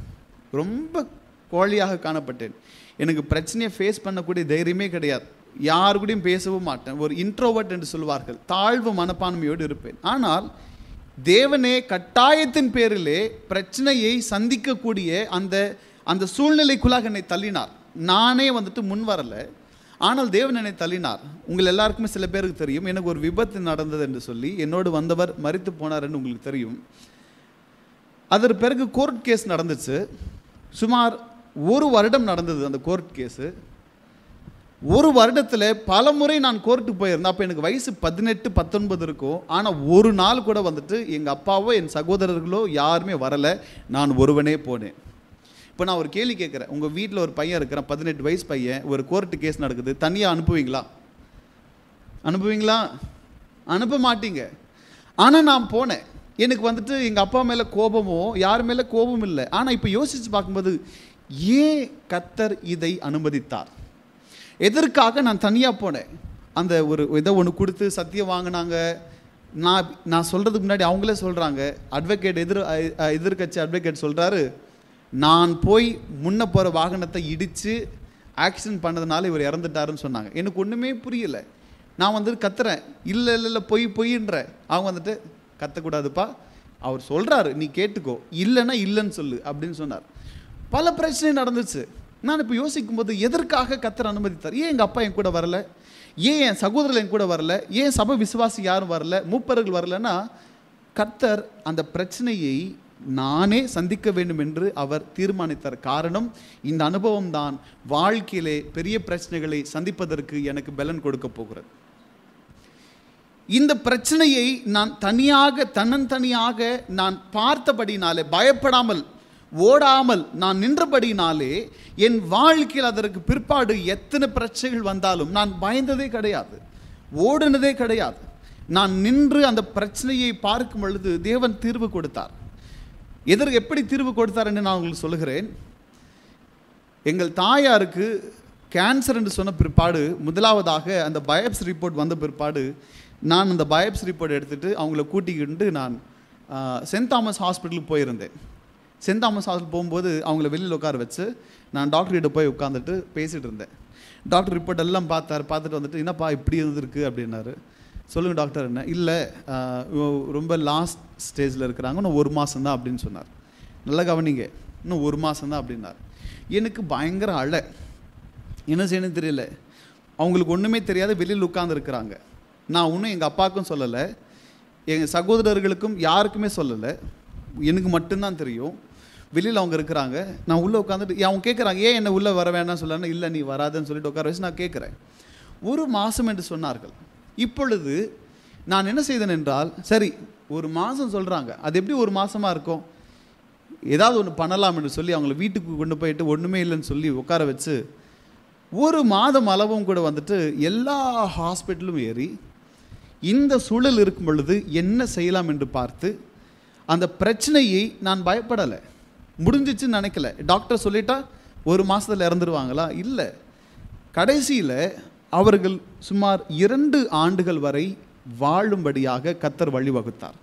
S1: ரொம்ப கோழையாக காணப்பட்டேன் எனக்கு பிரச்சனையை ஃபேஸ் பண்ணக்கூடிய தைரியமே கிடையாது யாரு கூடயும் பேசவும் மாட்டேன் ஒரு இன்ட்ரோவர்ட் என்று சொல்வார்கள் தாழ்வு மனப்பான்மையோடு இருப்பேன் ஆனால் தேவனே கட்டாயத்தின் பேரிலே பிரச்சனையை சந்திக்கக்கூடிய அந்த அந்த சூழ்நிலைக்குள்ளாக என்னை தள்ளினார் நானே வந்துட்டு முன் வரல ஆனால் தேவன் என்னை தள்ளினார் உங்கள் எல்லாருக்குமே சில பேருக்கு தெரியும் எனக்கு ஒரு விபத்து நடந்தது என்று சொல்லி என்னோடு வந்தவர் மறித்து போனார்ன்னு உங்களுக்கு தெரியும் அதற்கு பிறகு கோர்ட் கேஸ் நடந்துச்சு சுமார் ஒரு வருடம் நடந்தது அந்த கோர்ட் கேஸு ஒரு வருடத்தில் பல முறை நான் கோர்ட்டுக்கு போயிருந்தேன் அப்போ எனக்கு வயசு பதினெட்டு பத்தொன்பது இருக்கும் ஆனால் ஒரு நாள் கூட வந்துட்டு எங்கள் அப்பாவோ என் சகோதரர்களோ யாருமே வரலை நான் ஒருவனே போனேன் இப்போ நான் ஒரு கேள்வி கேட்குறேன் உங்கள் வீட்டில் ஒரு பையன் இருக்கிறான் பதினெட்டு வயசு பையன் ஒரு கோர்ட்டு கேஸ் நடக்குது தனியாக அனுப்புவீங்களா அனுப்புவீங்களா அனுப்ப மாட்டீங்க ஆனால் நான் போனேன் எனக்கு வந்துட்டு எங்கள் அப்பா மேலே கோபமோ யார் மேலே கோபம் இல்லை ஆனால் இப்போ யோசித்து பார்க்கும்போது ஏன் கத்தர் இதை அனுமதித்தார் எதற்காக நான் தனியாக போனேன் அந்த ஒரு இதை ஒன்று கொடுத்து சத்தியம் வாங்கினாங்க நான் நான் சொல்கிறதுக்கு முன்னாடி அவங்களே சொல்கிறாங்க அட்வொகேட் எதிர் அ- எதிர்க்கட்சி அட்வொகேட் சொல்கிறாரு நான் போய் முன்ன போகிற வாகனத்தை இடித்து ஆக்சிடென்ட் பண்ணதுனால இவர் இறந்துட்டாருன்னு சொன்னாங்க எனக்கு ஒன்றுமே புரியல நான் வந்து கத்துறேன் இல்லை இல்லை இல்லை பொய் பொய்ன்ற அவங்க வந்துட்டு கத்தக்கூடாதுப்பா அவர் சொல்கிறாரு நீ கேட்டுக்கோ இல்லைன்னா இல்லைன்னு சொல்லு அப்படின்னு சொன்னார் பல பிரச்சனை நடந்துச்சு நான் இப்போ யோசிக்கும்போது எதற்காக கத்தர் அனுமதித்தார் ஏன் எங்கள் அப்பா என் கூட வரல ஏன் என் சகோதரர் என் கூட வரல ஏன் சபை விசுவாசி யாரும் வரல மூப்பர்கள் வரலன்னா கர்த்தர் அந்த பிரச்சனையை நானே சந்திக்க வேண்டும் என்று அவர் தீர்மானித்தார் காரணம் இந்த அனுபவம் தான் வாழ்க்கையிலே பெரிய பிரச்சனைகளை சந்திப்பதற்கு எனக்கு பலன் கொடுக்க போகிறது இந்த பிரச்சனையை நான் தனியாக தன்னந்தனியாக நான் பார்த்தபடினாலே பயப்படாமல் ஓடாமல் நான் நின்றபடினாலே என் வாழ்க்கையில் அதற்கு பிற்பாடு எத்தனை பிரச்சனைகள் வந்தாலும் நான் பயந்ததே கிடையாது ஓடினதே கிடையாது நான் நின்று அந்த பிரச்சனையை பார்க்கும் பொழுது தேவன் தீர்வு கொடுத்தார் எதற்கு எப்படி தீர்வு கொடுத்தார் என்று நான் உங்களுக்கு சொல்லுகிறேன் எங்கள் தாயாருக்கு கேன்சர் என்று சொன்ன பிற்பாடு முதலாவதாக அந்த பயாப்ஸ் ரிப்போர்ட் வந்த பிற்பாடு நான் அந்த பயாப்ஸ் ரிப்போர்ட் எடுத்துட்டு அவங்கள கூட்டிக்கிட்டு நான் ஆ, சென்ட் தாமஸ் ஹாஸ்பிட்டலுக்கு போயிருந்தேன் சென்ட் தாமஸ் ஹாஸ்பிட்டல் போகும்போது அவங்கள வெளியில் உட்கார வச்சு நான் டாக்டர்கிட்ட போய் உட்காந்துட்டு பேசிகிட்டு இருந்தேன் டாக்டர் ரிப்போர்ட் எல்லாம் பார்த்தார் பார்த்துட்டு வந்துட்டு என்னப்பா இப்படி இருந்திருக்கு அப்படின்னாரு சொல்லுங்கள் டாக்டர் என்ன இல்லை ஆ, இவ- ரொம்ப லாஸ்ட் ஸ்டேஜில் இருக்கிறாங்க இன்னும் ஒரு மாதம் தான் அப்படின்னு சொன்னார் நல்லா கவனிங்க இன்னும் ஒரு மாதம் தான் அப்படின்னார் எனக்கு பயங்கர அழை என்ன செய்யணும்னு தெரியல அவங்களுக்கு ஒன்றுமே தெரியாத வெளியில் உட்காந்துருக்குறாங்க நான் இன்னும் எங்கள் அப்பாவுக்கும் சொல்லலை எங்கள் சகோதரர்களுக்கும் யாருக்குமே சொல்லலை எனக்கு மட்டும்தான் தெரியும் வெளியில் அவங்க இருக்கிறாங்க நான் உள்ளே உட்காந்துட்டு அவங்க கேட்குறாங்க ஏன் என்ன உள்ளே வர வேண்டாம்னு சொல்லணும் இல்லை நீ வராதுன்னு சொல்லிட்டு உட்கார வச்சு நான் கேட்குறேன் ஒரு மாதம் என்று சொன்னார்கள் இப்பொழுது நான் என்ன செய்தேன் என்றால் சரி ஒரு மாதம் சொல்கிறாங்க அது எப்படி ஒரு மாதமாக இருக்கும் ஏதாவது ஒன்று பண்ணலாம் என்று சொல்லி அவங்கள வீட்டுக்கு கொண்டு போயிட்டு ஒன்றுமே இல்லைன்னு சொல்லி உட்கார வச்சு ஒரு மாதம் அளவும் கூட வந்துட்டு எல்லா ஹாஸ்பிட்டலும் ஏறி இந்த சூழல் இருக்கும் பொழுது என்ன செய்யலாம் என்று பார்த்து அந்த பிரச்சனையை நான் பயப்படலை முடிஞ்சிச்சுன்னு நினைக்கல டாக்டர் சொல்லிட்டா ஒரு மாதத்தில் இறந்துருவாங்களா இல்லை கடைசியில் அவர்கள் சுமார் இரண்டு ஆண்டுகள் வரை வாழும்படியாக கத்தர் வழிவகுத்தார்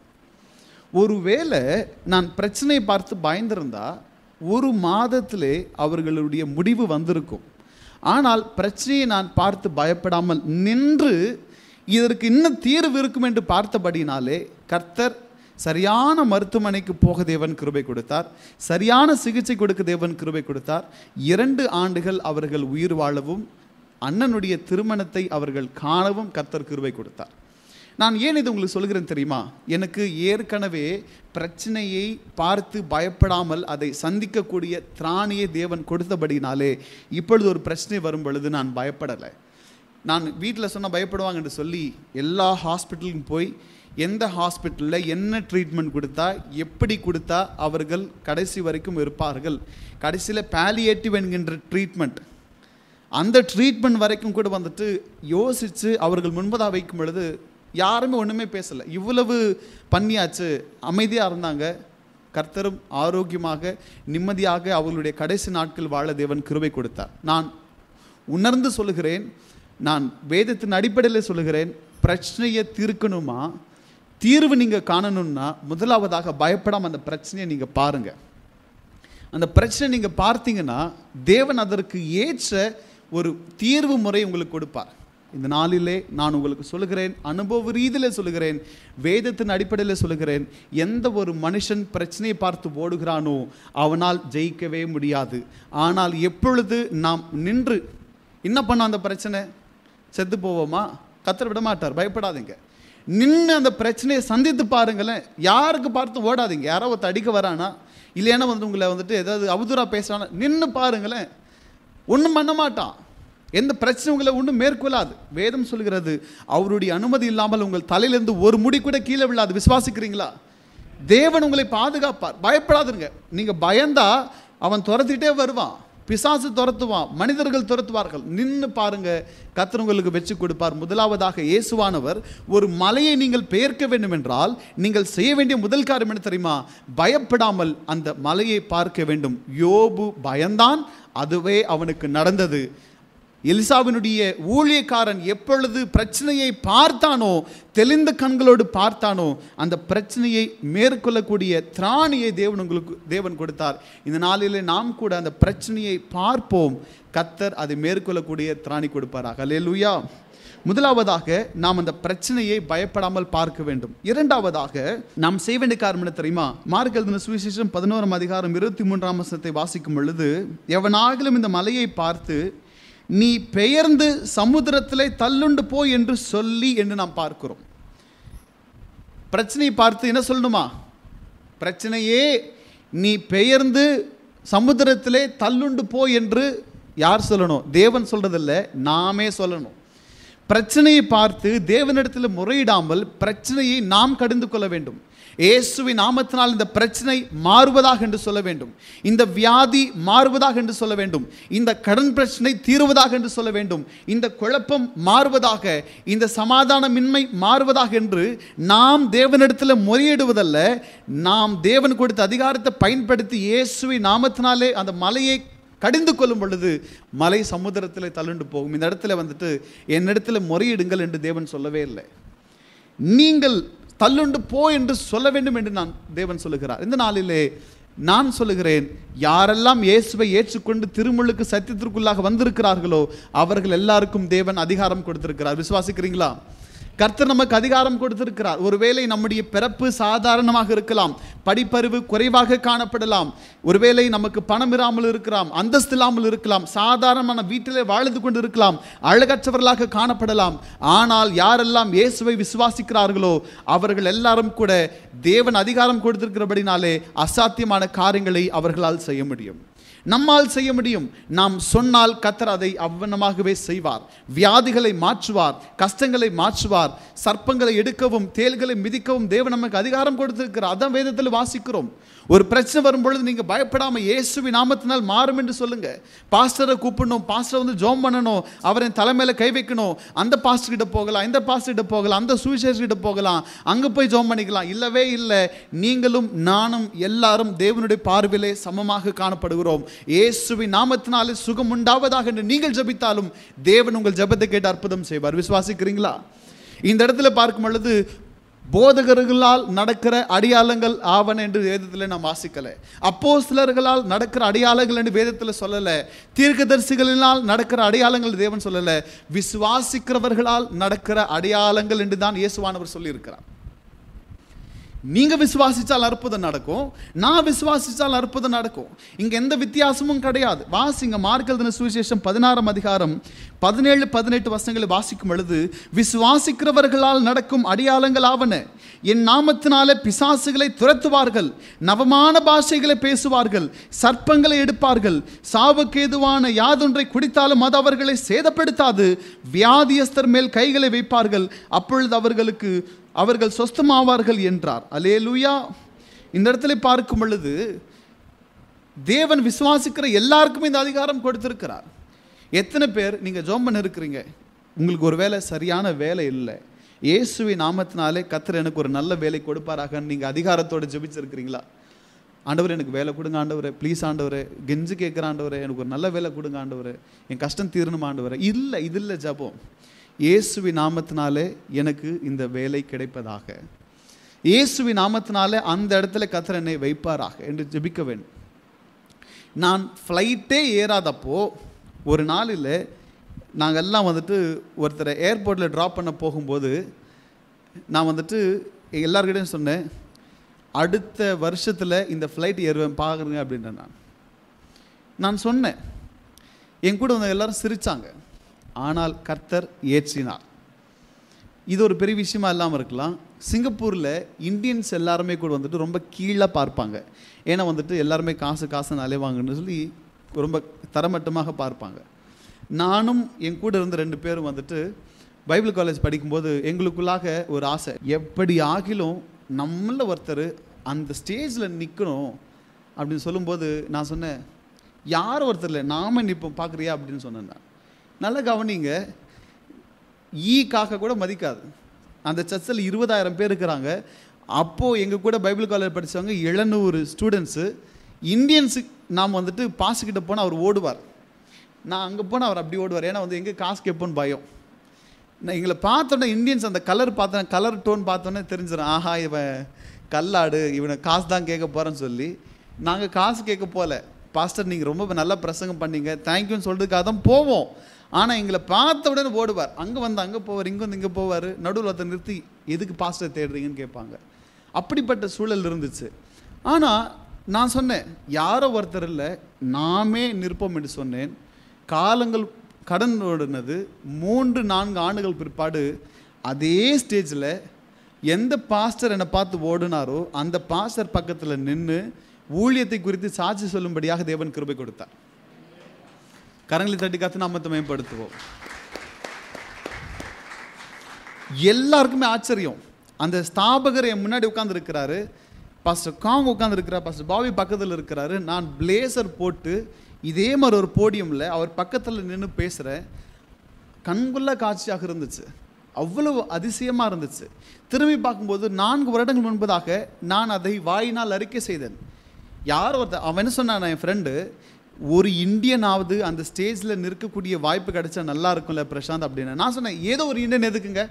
S1: ஒருவேளை நான் பிரச்சனையை பார்த்து பயந்திருந்தா ஒரு மாதத்திலே அவர்களுடைய முடிவு வந்திருக்கும் ஆனால் பிரச்சனையை நான் பார்த்து பயப்படாமல் நின்று இதற்கு இன்னும் தீர்வு இருக்கும் என்று பார்த்தபடினாலே கர்த்தர் சரியான மருத்துவமனைக்கு போக தேவன் கிருபை கொடுத்தார் சரியான சிகிச்சை கொடுக்க தேவன் கிருபை கொடுத்தார் இரண்டு ஆண்டுகள் அவர்கள் உயிர் வாழவும் அண்ணனுடைய திருமணத்தை அவர்கள் காணவும் கர்த்தர் கிருபை கொடுத்தார் நான் ஏன் இது உங்களுக்கு சொல்கிறேன் தெரியுமா எனக்கு ஏற்கனவே பிரச்சனையை பார்த்து பயப்படாமல் அதை சந்திக்கக்கூடிய திராணியை தேவன் கொடுத்தபடினாலே இப்பொழுது ஒரு பிரச்சனை வரும் பொழுது நான் பயப்படலை நான் வீட்டில் சொன்னால் பயப்படுவாங்க என்று சொல்லி எல்லா ஹாஸ்பிட்டலுக்கும் போய் எந்த ஹாஸ்பிட்டலில் என்ன ட்ரீட்மெண்ட் கொடுத்தா எப்படி கொடுத்தா அவர்கள் கடைசி வரைக்கும் இருப்பார்கள் கடைசியில் பேலியேட்டிவ் என்கின்ற ட்ரீட்மெண்ட் அந்த ட்ரீட்மெண்ட் வரைக்கும் கூட வந்துட்டு யோசித்து அவர்கள் முன்பதாக வைக்கும் பொழுது யாருமே ஒன்றுமே பேசலை இவ்வளவு பண்ணியாச்சு அமைதியாக இருந்தாங்க கர்த்தரும் ஆரோக்கியமாக நிம்மதியாக அவர்களுடைய கடைசி நாட்கள் வாழ தேவன் கிருபை கொடுத்தார் நான் உணர்ந்து சொல்லுகிறேன் நான் வேதத்தின் அடிப்படையில் சொல்லுகிறேன் பிரச்சனையை தீர்க்கணுமா தீர்வு நீங்கள் காணணும்னா முதலாவதாக பயப்படாமல் அந்த பிரச்சனையை நீங்கள் பாருங்கள் அந்த பிரச்சனை நீங்கள் பார்த்தீங்கன்னா தேவன் அதற்கு ஏற்ற ஒரு தீர்வு முறை உங்களுக்கு கொடுப்பார் இந்த நாளிலே நான் உங்களுக்கு சொல்லுகிறேன் அனுபவ ரீதியில் சொல்லுகிறேன் வேதத்தின் அடிப்படையில் சொல்லுகிறேன் எந்த ஒரு மனுஷன் பிரச்சனையை பார்த்து ஓடுகிறானோ அவனால் ஜெயிக்கவே முடியாது ஆனால் எப்பொழுது நாம் நின்று என்ன பண்ண அந்த பிரச்சனை செத்து போவோமா கத்தர் விட மாட்டார் பயப்படாதீங்க நின்று அந்த பிரச்சனையை சந்தித்து பாருங்களேன் யாருக்கு பார்த்து ஓடாதீங்க யாரோ ஒருத்தர் அடிக்க வரானா இல்லைன்னா வந்து உங்களை வந்துட்டு ஏதாவது அவதூறாக பேசுறானா நின்று பாருங்களேன் ஒன்றும் பண்ண மாட்டான் எந்த பிரச்சனை உங்களை ஒன்றும் மேற்கொள்ளாது வேதம் சொல்கிறது அவருடைய அனுமதி இல்லாமல் உங்கள் தலையிலிருந்து ஒரு முடி கூட கீழே விழாது விசுவாசிக்கிறீங்களா தேவன் உங்களை பாதுகாப்பார் பயப்படாதுங்க நீங்கள் பயந்தா அவன் துரத்திட்டே வருவான் பிசாசு துரத்துவான் மனிதர்கள் துரத்துவார்கள் நின்று பாருங்க கர்த்தர் உங்களுக்கு வெற்றி கொடுப்பார் முதலாவதாக இயேசுவானவர் ஒரு மலையை நீங்கள் பெயர்க்க வேண்டும் என்றால் நீங்கள் செய்ய வேண்டிய முதல் காரியம் என்ன தெரியுமா பயப்படாமல் அந்த மலையை பார்க்க வேண்டும் யோபு பயந்தான் அதுவே அவனுக்கு நடந்தது எலிசாவினுடைய ஊழியக்காரன் எப்பொழுது பிரச்சனையை பார்த்தானோ தெளிந்த கண்களோடு பார்த்தானோ அந்த பிரச்சனையை மேற்கொள்ளக்கூடிய திராணியை தேவன் உங்களுக்கு தேவன் கொடுத்தார் இந்த நாளிலே நாம் கூட அந்த பிரச்சனையை பார்ப்போம் கத்தர் அதை மேற்கொள்ளக்கூடிய திராணி கொடுப்பாராக அல்லேலூயா முதலாவதாக நாம் அந்த பிரச்சனையை பயப்படாமல் பார்க்க வேண்டும் இரண்டாவதாக நாம் செய்ய வேண்டிய காரணம் என்ன தெரியுமா மார்க்கெழுதின சுவிசேஷம் பதினோராம் அதிகாரம் இருபத்தி மூன்றாம் வசனத்தை வாசிக்கும் பொழுது எவனாகிலும் இந்த மலையை பார்த்து நீ பெயர்ந்து சமுத்திரத்திலே தள்ளுண்டு போ என்று சொல்லி என்று நாம் பார்க்கிறோம் பிரச்சனையை பார்த்து என்ன சொல்லணுமா பிரச்சனையே நீ பெயர்ந்து சமுத்திரத்திலே தள்ளுண்டு போ என்று யார் சொல்லணும் தேவன் சொல்றதில்ல நாமே சொல்லணும் பிரச்சனையை பார்த்து தேவனிடத்தில் முறையிடாமல் பிரச்சனையை நாம் கடிந்து கொள்ள வேண்டும் இயேசுவின் நாமத்தினால் இந்த பிரச்சனை மாறுவதாக என்று சொல்ல வேண்டும் இந்த வியாதி மாறுவதாக என்று சொல்ல வேண்டும் இந்த கடன் பிரச்சனை தீருவதாக என்று சொல்ல வேண்டும் இந்த குழப்பம் மாறுவதாக இந்த சமாதானமின்மை மாறுவதாக என்று நாம் தேவனிடத்தில் முறையிடுவதல்ல நாம் தேவன் கொடுத்த அதிகாரத்தை பயன்படுத்தி இயேசுவின் நாமத்தினாலே அந்த மலையை கடிந்து கொள்ளும் பொழுது மலை சமுத்திரத்தில் தள்ளுண்டு போகும் இந்த இடத்துல வந்துட்டு என்னிடத்தில் முறையிடுங்கள் என்று தேவன் சொல்லவே இல்லை நீங்கள் தள்ளுண்டு போ என்று சொல்ல வேண்டும் என்று நான் தேவன் சொல்லுகிறார் இந்த நாளிலே நான் சொல்லுகிறேன் யாரெல்லாம் இயேசுவை ஏற்றுக்கொண்டு திருமுழுக்கு சத்தியத்திற்குள்ளாக வந்திருக்கிறார்களோ அவர்கள் எல்லாருக்கும் தேவன் அதிகாரம் கொடுத்திருக்கிறார் விசுவாசிக்கிறீங்களா கர்த்தர் நமக்கு அதிகாரம் கொடுத்திருக்கிறார் ஒருவேளை நம்முடைய பிறப்பு சாதாரணமாக இருக்கலாம் படிப்பறிவு குறைவாக காணப்படலாம் ஒருவேளை நமக்கு பணம் இராமல் இருக்கலாம் அந்தஸ்து இல்லாமல் இருக்கலாம் சாதாரணமான வீட்டிலே வாழ்ந்து கொண்டு இருக்கலாம் அழகற்றவர்களாக காணப்படலாம் ஆனால் யாரெல்லாம் இயேசுவை விசுவாசிக்கிறார்களோ அவர்கள் எல்லாரும் கூட தேவன் அதிகாரம் கொடுத்திருக்கிறபடினாலே அசாத்தியமான காரியங்களை அவர்களால் செய்ய முடியும் நம்மால் செய்ய முடியும் நாம் சொன்னால் கத்தர் அதை அவ்வனமாகவே செய்வார் வியாதிகளை மாற்றுவார் கஷ்டங்களை மாற்றுவார் சர்ப்பங்களை எடுக்கவும் தேள்களை மிதிக்கவும் தேவன் நமக்கு அதிகாரம் கொடுத்திருக்கிறார் அதான் வேதத்தில் வாசிக்கிறோம் ஒரு பிரச்சனை வரும் பொழுது நீங்க பயப்படாம இயேசுவி நாமத்தினால் மாறும் என்று சொல்லுங்க பாஸ்டரை கூப்பிடணும் பாஸ்டர் வந்து ஜோம் பண்ணணும் அவரின் தலைமையில கை வைக்கணும் அந்த பாஸ்டர் கிட்ட போகலாம் இந்த பாஸ்டர் கிட்ட போகலாம் அந்த சுவிசேஷ கிட்ட போகலாம் அங்க போய் ஜோம் பண்ணிக்கலாம் இல்லவே இல்லை நீங்களும் நானும் எல்லாரும் தேவனுடைய பார்வையிலே சமமாக காணப்படுகிறோம் இயேசுவின் நாமத்தினாலே சுகம் உண்டாவதாக என்று நீங்கள் ஜெபித்தாலும் தேவன் உங்கள் ஜெபத்தை கேட்டு அற்புதம் செய்வார் விசுவாசிக்கிறீங்களா இந்த இடத்துல பார்க்கும் பொழுது போதகர்களால் நடக்கிற அடையாளங்கள் ஆவன என்று வேதத்தில் நாம் வாசிக்கல அப்போ சிலர்களால் நடக்கிற அடையாளங்கள் என்று வேதத்தில் சொல்லலை தீர்க்கதரிசிகளினால் நடக்கிற அடையாளங்கள் தேவன் சொல்லலை விசுவாசிக்கிறவர்களால் நடக்கிற அடையாளங்கள் என்று தான் இயேசுவானவர் சொல்லியிருக்கிறார் நீங்க விசுவாசிச்சால் அற்புதம் நடக்கும் நான் விசுவாசிச்சால் அற்புதம் நடக்கும் இங்க எந்த வித்தியாசமும் கிடையாது வாசிங்க மார்க்கல் சுவிசேஷம் பதினாறாம் அதிகாரம் பதினேழு பதினெட்டு வசனங்களை வாசிக்கும் பொழுது விசுவாசிக்கிறவர்களால் நடக்கும் அடையாளங்கள் ஆவன என் நாமத்தினாலே பிசாசுகளை துரத்துவார்கள் நவமான பாஷைகளை பேசுவார்கள் சர்ப்பங்களை எடுப்பார்கள் சாவுக்கேதுவான யாதொன்றை குடித்தாலும் அது அவர்களை சேதப்படுத்தாது வியாதியஸ்தர் மேல் கைகளை வைப்பார்கள் அப்பொழுது அவர்களுக்கு அவர்கள் சொஸ்தமாவார்கள் என்றார் அலேலுயா இந்த இடத்துல பார்க்கும் பொழுது தேவன் விசுவாசிக்கிற எல்லாருக்குமே இந்த அதிகாரம் கொடுத்திருக்கிறார் எத்தனை பேர் நீங்கள் ஜோம் பண்ண இருக்கிறீங்க உங்களுக்கு ஒரு வேலை சரியான வேலை இல்லை இயேசுவி நாமத்தினாலே கத்தர் எனக்கு ஒரு நல்ல வேலை கொடுப்பாராக நீங்கள் அதிகாரத்தோடு ஜெபிச்சிருக்கிறீங்களா ஆண்டவர் எனக்கு வேலை கொடுங்க ஆண்டவரே ப்ளீஸ் ஆண்டவரே கெஞ்சு கேட்குற ஆண்டவரே எனக்கு ஒரு நல்ல வேலை கொடுங்க ஆண்டவரே என் கஷ்டம் தீரணும் ஆண்டவரே இல்லை இது இல்லை ஜபம் இயேசுவி நாமத்தினாலே எனக்கு இந்த வேலை கிடைப்பதாக இயேசுவி நாமத்தினாலே அந்த இடத்துல கத்தர் என்னை வைப்பாராக என்று ஜெபிக்க வேண்டும் நான் ஃப்ளைட்டே ஏறாதப்போ ஒரு நாளில் நாங்கள் எல்லாம் வந்துட்டு ஒருத்தரை ஏர்போர்ட்டில் ட்ராப் பண்ண போகும்போது நான் வந்துட்டு எல்லாருக்கிட்டையும் சொன்னேன் அடுத்த வருஷத்தில் இந்த ஃப்ளைட் ஏறுவேன் பாருங்க அப்படின்றேன் நான் நான் சொன்னேன் என் கூட வந்து எல்லாரும் சிரித்தாங்க ஆனால் கர்த்தர் ஏற்றினார் இது ஒரு பெரிய விஷயமா இல்லாமல் இருக்கலாம் சிங்கப்பூரில் இந்தியன்ஸ் எல்லாருமே கூட வந்துட்டு ரொம்ப கீழே பார்ப்பாங்க ஏன்னா வந்துட்டு எல்லாருமே காசு காசு அலைவாங்கன்னு சொல்லி ரொம்ப தரமட்டமாக பார்ப்பாங்க நானும் என் கூட இருந்த ரெண்டு பேரும் வந்துட்டு பைபிள் காலேஜ் படிக்கும்போது எங்களுக்குள்ளாக ஒரு ஆசை எப்படி ஆகிலும் நம்மள ஒருத்தர் அந்த ஸ்டேஜில் நிற்கணும் அப்படின்னு சொல்லும்போது நான் சொன்னேன் யார் ஒருத்தர் இல்லை நாம நிற்போம் பார்க்குறியா அப்படின்னு சொன்னேன் நான். நல்லா கவனிங்க ஈ காக்கா கூட மதிக்காது அந்த சர்ச்சில் இருபதாயிரம் பேர் இருக்கிறாங்க அப்போது எங்கள் கூட பைபிள் காலேஜ் படித்தவங்க எழுநூறு ஸ்டூடெண்ட்ஸு இந்தியன்ஸு நாம் வந்துட்டு பாஸுக்கிட்ட போனால் அவர் ஓடுவார் நான் அங்கே போனால் அவர் அப்படி ஓடுவார் ஏன்னா வந்து எங்கே காசு கேட்போன்னு பயம் நான் எங்களை பார்த்தோன்னே இந்தியன்ஸ் அந்த கலர் பார்த்தேன் கலர் டோன் பார்த்தோன்னே தெரிஞ்சிடும் ஆஹா இவன் கல்லாடு இவனை காசு தான் கேட்க போகிறேன்னு சொல்லி நாங்கள் காசு கேட்க போகல பாஸ்டர் நீங்கள் ரொம்ப நல்லா பிரசங்கம் பண்ணீங்க தேங்க்யூன்னு சொல்கிறதுக்காக தான் போவோம் ஆனால் எங்களை பார்த்த உடனே ஓடுவார் அங்கே வந்து அங்கே போவார் இங்கே வந்து இங்கே போவார் நடுவில் ஒருத்தர் நிறுத்தி எதுக்கு பாஸ்டர் தேடுறீங்கன்னு கேட்பாங்க அப்படிப்பட்ட சூழல் இருந்துச்சு ஆனால் நான் சொன்னேன் யாரோ ஒருத்தர் இல்லை நாமே நிற்போம் என்று சொன்னேன் காலங்கள் கடன் ஓடுனது மூன்று நான்கு ஆண்டுகள் பிற்பாடு அதே ஸ்டேஜில் எந்த பாஸ்டர் என்னை பார்த்து ஓடுனாரோ அந்த பாஸ்டர் பக்கத்தில் நின்று ஊழியத்தை குறித்து சாட்சி சொல்லும்படியாக தேவன் கிருபை கொடுத்தார் கரங்களை தட்டி காத்து நாமத்தை மேம்படுத்துவோம் எல்லாருக்குமே ஆச்சரியம் அந்த ஸ்தாபகர் என் முன்னாடி உட்கார்ந்து இருக்கிறாரு பாஸ்டர் காங் உட்கார்ந்து இருக்கிறார் பாஸ்டர் பாவி பக்கத்தில் இருக்கிறாரு நான் பிளேசர் போட்டு இதே மாதிரி ஒரு போடியமில் அவர் பக்கத்தில் நின்று பேசுகிறேன் கண்குள்ள காட்சியாக இருந்துச்சு அவ்வளவு அதிசயமாக இருந்துச்சு திரும்பி பார்க்கும்போது நான்கு வருடங்கள் முன்பதாக நான் அதை வாயினால் அறிக்கை செய்தேன் யார் ஒருத்தர் அவன் என்ன சொன்னான் என் ஃப்ரெண்டு ஒரு இந்தியனாவது அந்த ஸ்டேஜில் நிற்கக்கூடிய வாய்ப்பு கிடைச்சா நல்லா இருக்கும்ல பிரசாந்த் அப்படின்னு நான் சொன்னேன் ஏதோ ஒரு இந்தியன் எதுக்குங்க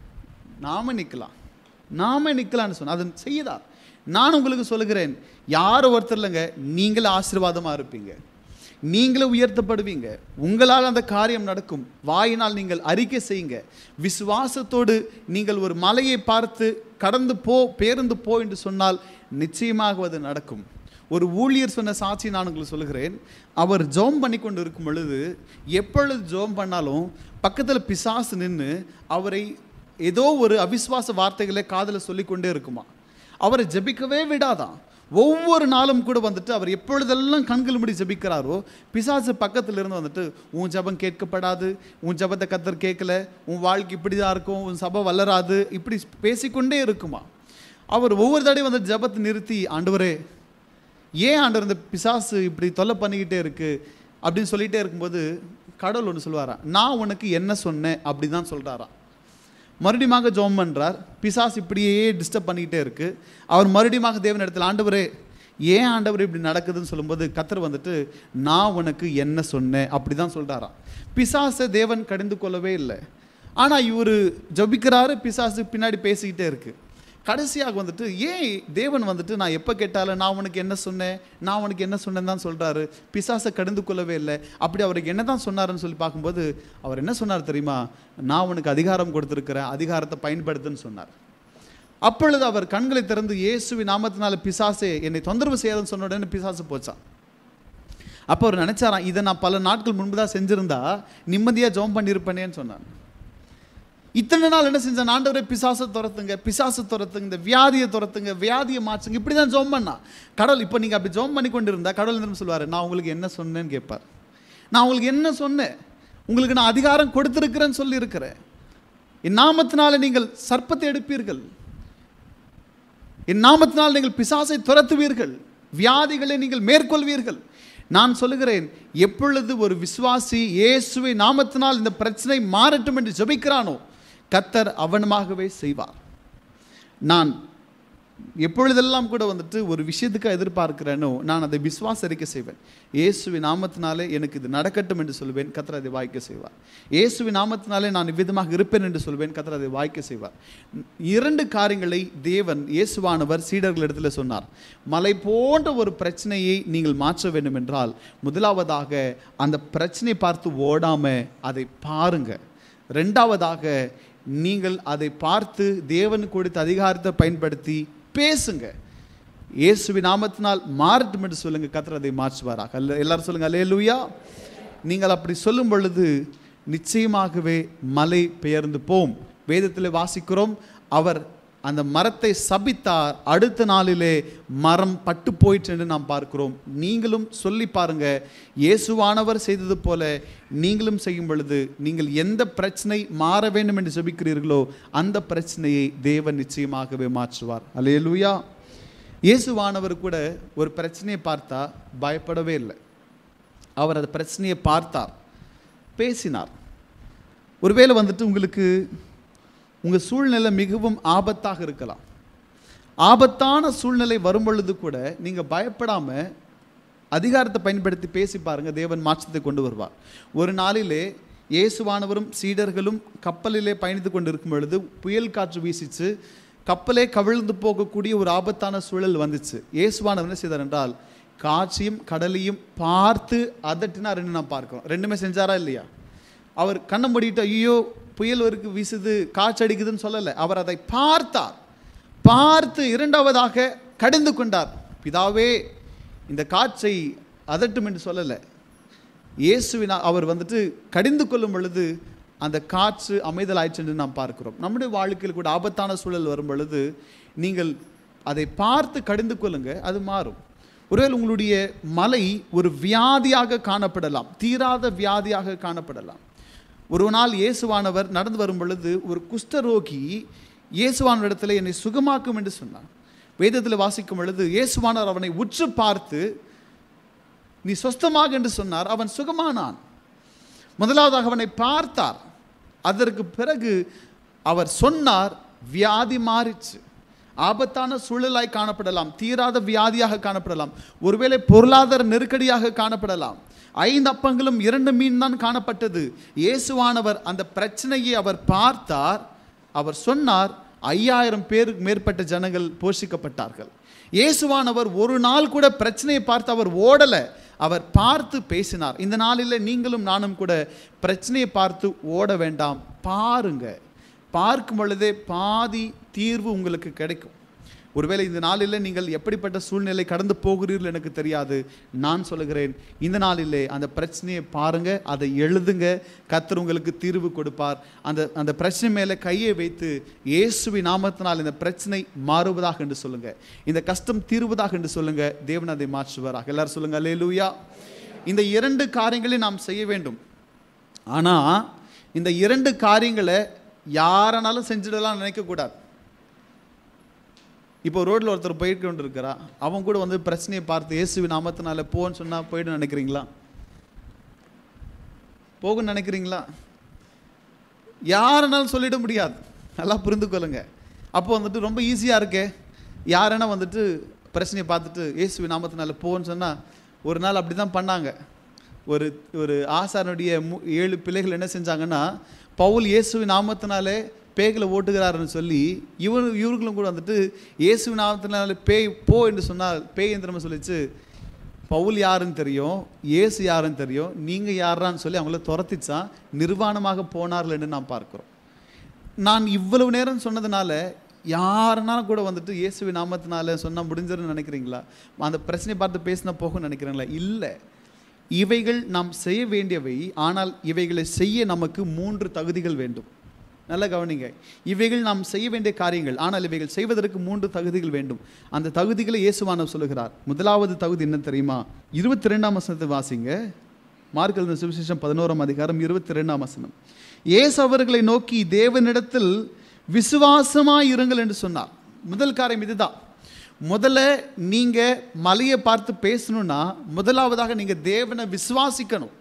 S1: நாம நிற்கலாம் நாம நிற்கலாம்னு சொன்னேன் அதை செய்யுதா நான் உங்களுக்கு சொல்லுகிறேன் யார் ஒருத்தர் இல்லைங்க நீங்களே ஆசீர்வாதமாக இருப்பீங்க நீங்களே உயர்த்தப்படுவீங்க உங்களால் அந்த காரியம் நடக்கும் வாயினால் நீங்கள் அறிக்கை செய்யுங்க விசுவாசத்தோடு நீங்கள் ஒரு மலையை பார்த்து கடந்து போ பேருந்து போ என்று சொன்னால் நிச்சயமாக அது நடக்கும் ஒரு ஊழியர் சொன்ன சாட்சி நான் உங்களுக்கு சொல்லுகிறேன் அவர் ஜோம் பண்ணி கொண்டு இருக்கும் பொழுது எப்பொழுது ஜோம் பண்ணாலும் பக்கத்தில் பிசாசு நின்று அவரை ஏதோ ஒரு அவிஸ்வாச வார்த்தைகளை காதில் சொல்லிக்கொண்டே இருக்குமா அவரை ஜெபிக்கவே விடாதான் ஒவ்வொரு நாளும் கூட வந்துட்டு அவர் எப்பொழுதெல்லாம் கண்கள் முடி ஜெபிக்கிறாரோ பிசாசு பக்கத்தில் இருந்து வந்துட்டு உன் ஜெபம் கேட்கப்படாது உன் ஜெபத்தை கத்தர் கேட்கல உன் வாழ்க்கை இப்படி தான் இருக்கும் உன் சபை வளராது இப்படி பேசிக்கொண்டே இருக்குமா அவர் ஒவ்வொரு தடையும் வந்து ஜெபத்தை நிறுத்தி ஆண்டவரே ஏன் ஆண்டவர் இந்த பிசாசு இப்படி தொல்லை பண்ணிக்கிட்டே இருக்கு அப்படின்னு சொல்லிட்டே இருக்கும்போது கடவுள் ஒன்று சொல்லுவாராம் நான் உனக்கு என்ன சொன்னேன் அப்படி தான் சொல்கிறாராம் மறுபடியுமாக ஜோம் பண்ணுறார் பிசாஸ் இப்படியே டிஸ்டர்ப் பண்ணிக்கிட்டே இருக்கு அவர் மறுபடியுமாக தேவன் இடத்துல ஆண்டவரே ஏன் ஆண்டவர் இப்படி நடக்குதுன்னு சொல்லும்போது கத்தர் வந்துட்டு நான் உனக்கு என்ன சொன்னேன் அப்படி தான் சொல்கிறாராம் பிசாசை தேவன் கடிந்து கொள்ளவே இல்லை ஆனால் இவர் ஜபிக்கிறாரு பிசாசு பின்னாடி பேசிக்கிட்டே இருக்கு கடைசியாக வந்துட்டு ஏன் தேவன் வந்துட்டு நான் எப்போ கேட்டாலும் நான் உனக்கு என்ன சொன்னேன் நான் உனக்கு என்ன சொன்னேன்னு தான் சொல்கிறாரு பிசாசை கடந்து கொள்ளவே இல்லை அப்படி அவருக்கு என்ன தான் சொன்னாருன்னு சொல்லி பார்க்கும்போது அவர் என்ன சொன்னார் தெரியுமா நான் உனக்கு அதிகாரம் கொடுத்துருக்கிறேன் அதிகாரத்தை பயன்படுத்துன்னு சொன்னார் அப்பொழுது அவர் கண்களை திறந்து இயேசுவி நாமத்தினால பிசாசே என்னை தொந்தரவு செய்யாதுன்னு சொன்ன உடனே பிசாசு போச்சான் அப்போ அவர் நினைச்சாராம் இதை நான் பல நாட்கள் முன்பு தான் செஞ்சிருந்தா நிம்மதியாக ஜோம் பண்ணியிருப்பேனேன்னு சொன்னார் இத்தனை நாள் என்ன செஞ்சேன் ஆண்டவரே பிசாசை துரத்துங்க பிசாசை துரத்துங்க இந்த வியாதியை துரத்துங்க வியாதியை மாற்றுங்க இப்படி தான் ஜோம் பண்ணா கடவுள் இப்போ நீங்கள் அப்படி ஜோம் பண்ணி கொண்டு இருந்தா கடவுள் என்ன சொல்லுவார் நான் உங்களுக்கு என்ன சொன்னேன்னு கேட்பார் நான் உங்களுக்கு என்ன சொன்னேன் உங்களுக்கு நான் அதிகாரம் கொடுத்துருக்கிறேன்னு சொல்லி இருக்கிறேன் என் நாமத்தினால நீங்கள் சர்ப்பத்தை எடுப்பீர்கள் என் நாமத்தினால் நீங்கள் பிசாசை துரத்துவீர்கள் வியாதிகளை நீங்கள் மேற்கொள்வீர்கள் நான் சொல்லுகிறேன் எப்பொழுது ஒரு விசுவாசி இயேசுவை நாமத்தினால் இந்த பிரச்சனை மாறட்டும் என்று ஜெபிக்கிறானோ கத்தர் அவனமாகவே செய்வார் நான் எப்பொழுதெல்லாம் கூட வந்துட்டு ஒரு விஷயத்துக்கு எதிர்பார்க்கிறேனோ நான் அதை விசுவாசரிக்க செய்வேன் இயேசுவின் நாமத்தினாலே எனக்கு இது நடக்கட்டும் என்று சொல்வேன் கத்தர் அதை வாய்க்க செய்வார் இயேசுவின் நாமத்தினாலே நான் இவ்விதமாக இருப்பேன் என்று சொல்வேன் கத்தர் அதை வாய்க்க செய்வார் இரண்டு காரியங்களை தேவன் இயேசுவானவர் சீடர்களிடத்தில் சொன்னார் மலை போன்ற ஒரு பிரச்சனையை நீங்கள் மாற்ற வேண்டும் என்றால் முதலாவதாக அந்த பிரச்சனை பார்த்து ஓடாம அதை பாருங்க ரெண்டாவதாக நீங்கள் அதை பார்த்து தேவன் கொடுத்த அதிகாரத்தை பயன்படுத்தி பேசுங்க இயேசுவின் நாமத்தினால் மாறட்டும் என்று சொல்லுங்க கத்தர் அதை மாற்றுவாராக அல்ல எல்லாரும் சொல்லுங்க அல்லேலூயா நீங்கள் அப்படி சொல்லும் பொழுது நிச்சயமாகவே மலை பெயர்ந்து போம் வேதத்தில் வாசிக்கிறோம் அவர் அந்த மரத்தை சபித்தார் அடுத்த நாளிலே மரம் பட்டு போயிற்று என்று நாம் பார்க்கிறோம் நீங்களும் சொல்லி பாருங்க இயேசுவானவர் செய்தது போல நீங்களும் செய்யும் பொழுது நீங்கள் எந்த பிரச்சனை மாற வேண்டும் என்று ஜெபிக்கிறீர்களோ அந்த பிரச்சனையை தேவன் நிச்சயமாகவே மாற்றுவார் அல்லேலூயா இயேசுவானவர் கூட ஒரு பிரச்சனையை பார்த்தா பயப்படவே இல்லை அவர் அந்த பிரச்சனையை பார்த்தார் பேசினார் ஒருவேளை வந்துட்டு உங்களுக்கு உங்கள் சூழ்நிலை மிகவும் ஆபத்தாக இருக்கலாம் ஆபத்தான சூழ்நிலை வரும் பொழுது கூட நீங்கள் பயப்படாமல் அதிகாரத்தை பயன்படுத்தி பேசி பாருங்க தேவன் மாற்றத்தை கொண்டு வருவார் ஒரு நாளிலே இயேசுவானவரும் சீடர்களும் கப்பலிலே பயணித்து கொண்டிருக்கும் பொழுது புயல் காற்று வீசிச்சு கப்பலே கவிழ்ந்து போகக்கூடிய ஒரு ஆபத்தான சூழல் வந்துச்சு இயேசுவானவர் என்ன செய்தார் என்றால் காட்சியும் கடலையும் பார்த்து அதட்டினார் நான் பார்க்கிறோம் ரெண்டுமே செஞ்சாரா இல்லையா அவர் கண்ணை மூடிட்டு ஐயோ புயல் வருக்கு வீசுது காற்று அடிக்குதுன்னு சொல்லலை அவர் அதை பார்த்தார் பார்த்து இரண்டாவதாக கடிந்து கொண்டார் பிதாவே இந்த காற்றை அதட்டும் என்று சொல்லலை இயேசுவினா அவர் வந்துட்டு கடிந்து கொள்ளும் பொழுது அந்த காற்று அமைதலாயிற்று என்று நாம் பார்க்கிறோம் நம்முடைய வாழ்க்கையில் கூட ஆபத்தான சூழல் வரும் பொழுது நீங்கள் அதை பார்த்து கடிந்து கொள்ளுங்க அது மாறும் ஒருவேளை உங்களுடைய மலை ஒரு வியாதியாக காணப்படலாம் தீராத வியாதியாக காணப்படலாம் ஒரு நாள் இயேசுவானவர் நடந்து வரும் பொழுது ஒரு குஷ்டரோகி இயேசுவான இடத்துல என்னை சுகமாக்கும் என்று சொன்னார் வேதத்தில் வாசிக்கும் பொழுது இயேசுவானவர் அவனை உற்று பார்த்து நீ சொஸ்தமாக என்று சொன்னார் அவன் சுகமானான் முதலாவதாக அவனை பார்த்தார் அதற்கு பிறகு அவர் சொன்னார் வியாதி மாறிச்சு ஆபத்தான சூழலாய் காணப்படலாம் தீராத வியாதியாக காணப்படலாம் ஒருவேளை பொருளாதார நெருக்கடியாக காணப்படலாம் ஐந்து அப்பங்களும் இரண்டு மீன் தான் காணப்பட்டது இயேசுவானவர் அந்த பிரச்சனையை அவர் பார்த்தார் அவர் சொன்னார் ஐயாயிரம் பேருக்கு மேற்பட்ட ஜனங்கள் போஷிக்கப்பட்டார்கள் இயேசுவானவர் ஒரு நாள் கூட பிரச்சனையை பார்த்து அவர் ஓடலை அவர் பார்த்து பேசினார் இந்த நாளில் நீங்களும் நானும் கூட பிரச்சனையை பார்த்து ஓட வேண்டாம் பாருங்க பார்க்கும் பொழுதே பாதி தீர்வு உங்களுக்கு கிடைக்கும் ஒருவேளை இந்த நாளில் நீங்கள் எப்படிப்பட்ட சூழ்நிலை கடந்து போகிறீர்கள் எனக்கு தெரியாது நான் சொல்லுகிறேன் இந்த நாளிலே அந்த பிரச்சனையை பாருங்க அதை எழுதுங்க கத்தர் உங்களுக்கு தீர்வு கொடுப்பார் அந்த அந்த பிரச்சனை மேலே கையை வைத்து இயேசுவி நாமத்தினால் இந்த பிரச்சனை மாறுவதாக என்று சொல்லுங்க இந்த கஷ்டம் தீர்வதாக என்று சொல்லுங்க தேவன் அதை மாற்றுவாராக எல்லாரும் சொல்லுங்க அல்லேலூயா இந்த இரண்டு காரியங்களை நாம் செய்ய வேண்டும் ஆனால் இந்த இரண்டு காரியங்களை யாரனாலும் செஞ்சிடலாம் நினைக்கக்கூடாது இப்போ ரோட்டில் ஒருத்தர் போயிட்டு கொண்டு இருக்கிறா அவன் கூட வந்து பிரச்சனையை பார்த்து இயேசுவி நாமத்தினால போன்னு சொன்னால் போயிட்டு நினைக்கிறீங்களா போகும்னு நினைக்கிறீங்களா யாருனாலும் சொல்லிட முடியாது நல்லா புரிந்து கொள்ளுங்க அப்போ வந்துட்டு ரொம்ப ஈஸியாக இருக்கே யாருன்னா வந்துட்டு பிரச்சனையை பார்த்துட்டு இயேசுவி நாமத்தினால போன்னு சொன்னால் ஒரு நாள் அப்படி தான் பண்ணாங்க ஒரு ஒரு ஆசாரனுடைய மு ஏழு பிள்ளைகள் என்ன செஞ்சாங்கன்னா பவுல் இயேசுவி நாமத்தினாலே பேய்களை ஓட்டுகிறாருன்னு சொல்லி இவர் இவர்களும் கூட வந்துட்டு இயேசுவி நாமத்தினால பேய் போ என்று சொன்னால் பேய் எந்திரமா சொல்லிச்சு பவுல் யாருன்னு தெரியும் இயேசு யாருன்னு தெரியும் நீங்கள் யாரான்னு சொல்லி அவங்கள துரத்திச்சா நிர்வாணமாக போனார்கள் என்று நாம் பார்க்கிறோம் நான் இவ்வளவு நேரம் சொன்னதுனால யாருனாலும் கூட வந்துட்டு இயேசுவி நாமத்தினால சொன்னால் முடிஞ்சிருன்னு நினைக்கிறீங்களா அந்த பிரச்சனையை பார்த்து பேசினா போகும்னு நினைக்கிறீங்களா இல்லை இவைகள் நாம் செய்ய வேண்டியவை ஆனால் இவைகளை செய்ய நமக்கு மூன்று தகுதிகள் வேண்டும் நல்ல கவனிங்க இவைகள் நாம் செய்ய வேண்டிய காரியங்கள் ஆனால் இவைகள் செய்வதற்கு மூன்று தகுதிகள் வேண்டும் அந்த தகுதிகளை இயேசுவானவர் சொல்லுகிறார் முதலாவது தகுதி என்ன தெரியுமா இருபத்தி ரெண்டாம் வசனத்தை வாசிங்க மார்க்கல் சுவிசேஷம் பதினோராம் அதிகாரம் இருபத்தி ரெண்டாம் வசனம் இயேசு அவர்களை நோக்கி தேவனிடத்தில் விசுவாசமாய் இருங்கள் என்று சொன்னார் முதல் காரியம் இதுதான் முதல்ல நீங்க மலையை பார்த்து பேசணும்னா முதலாவதாக நீங்க தேவனை விசுவாசிக்கணும்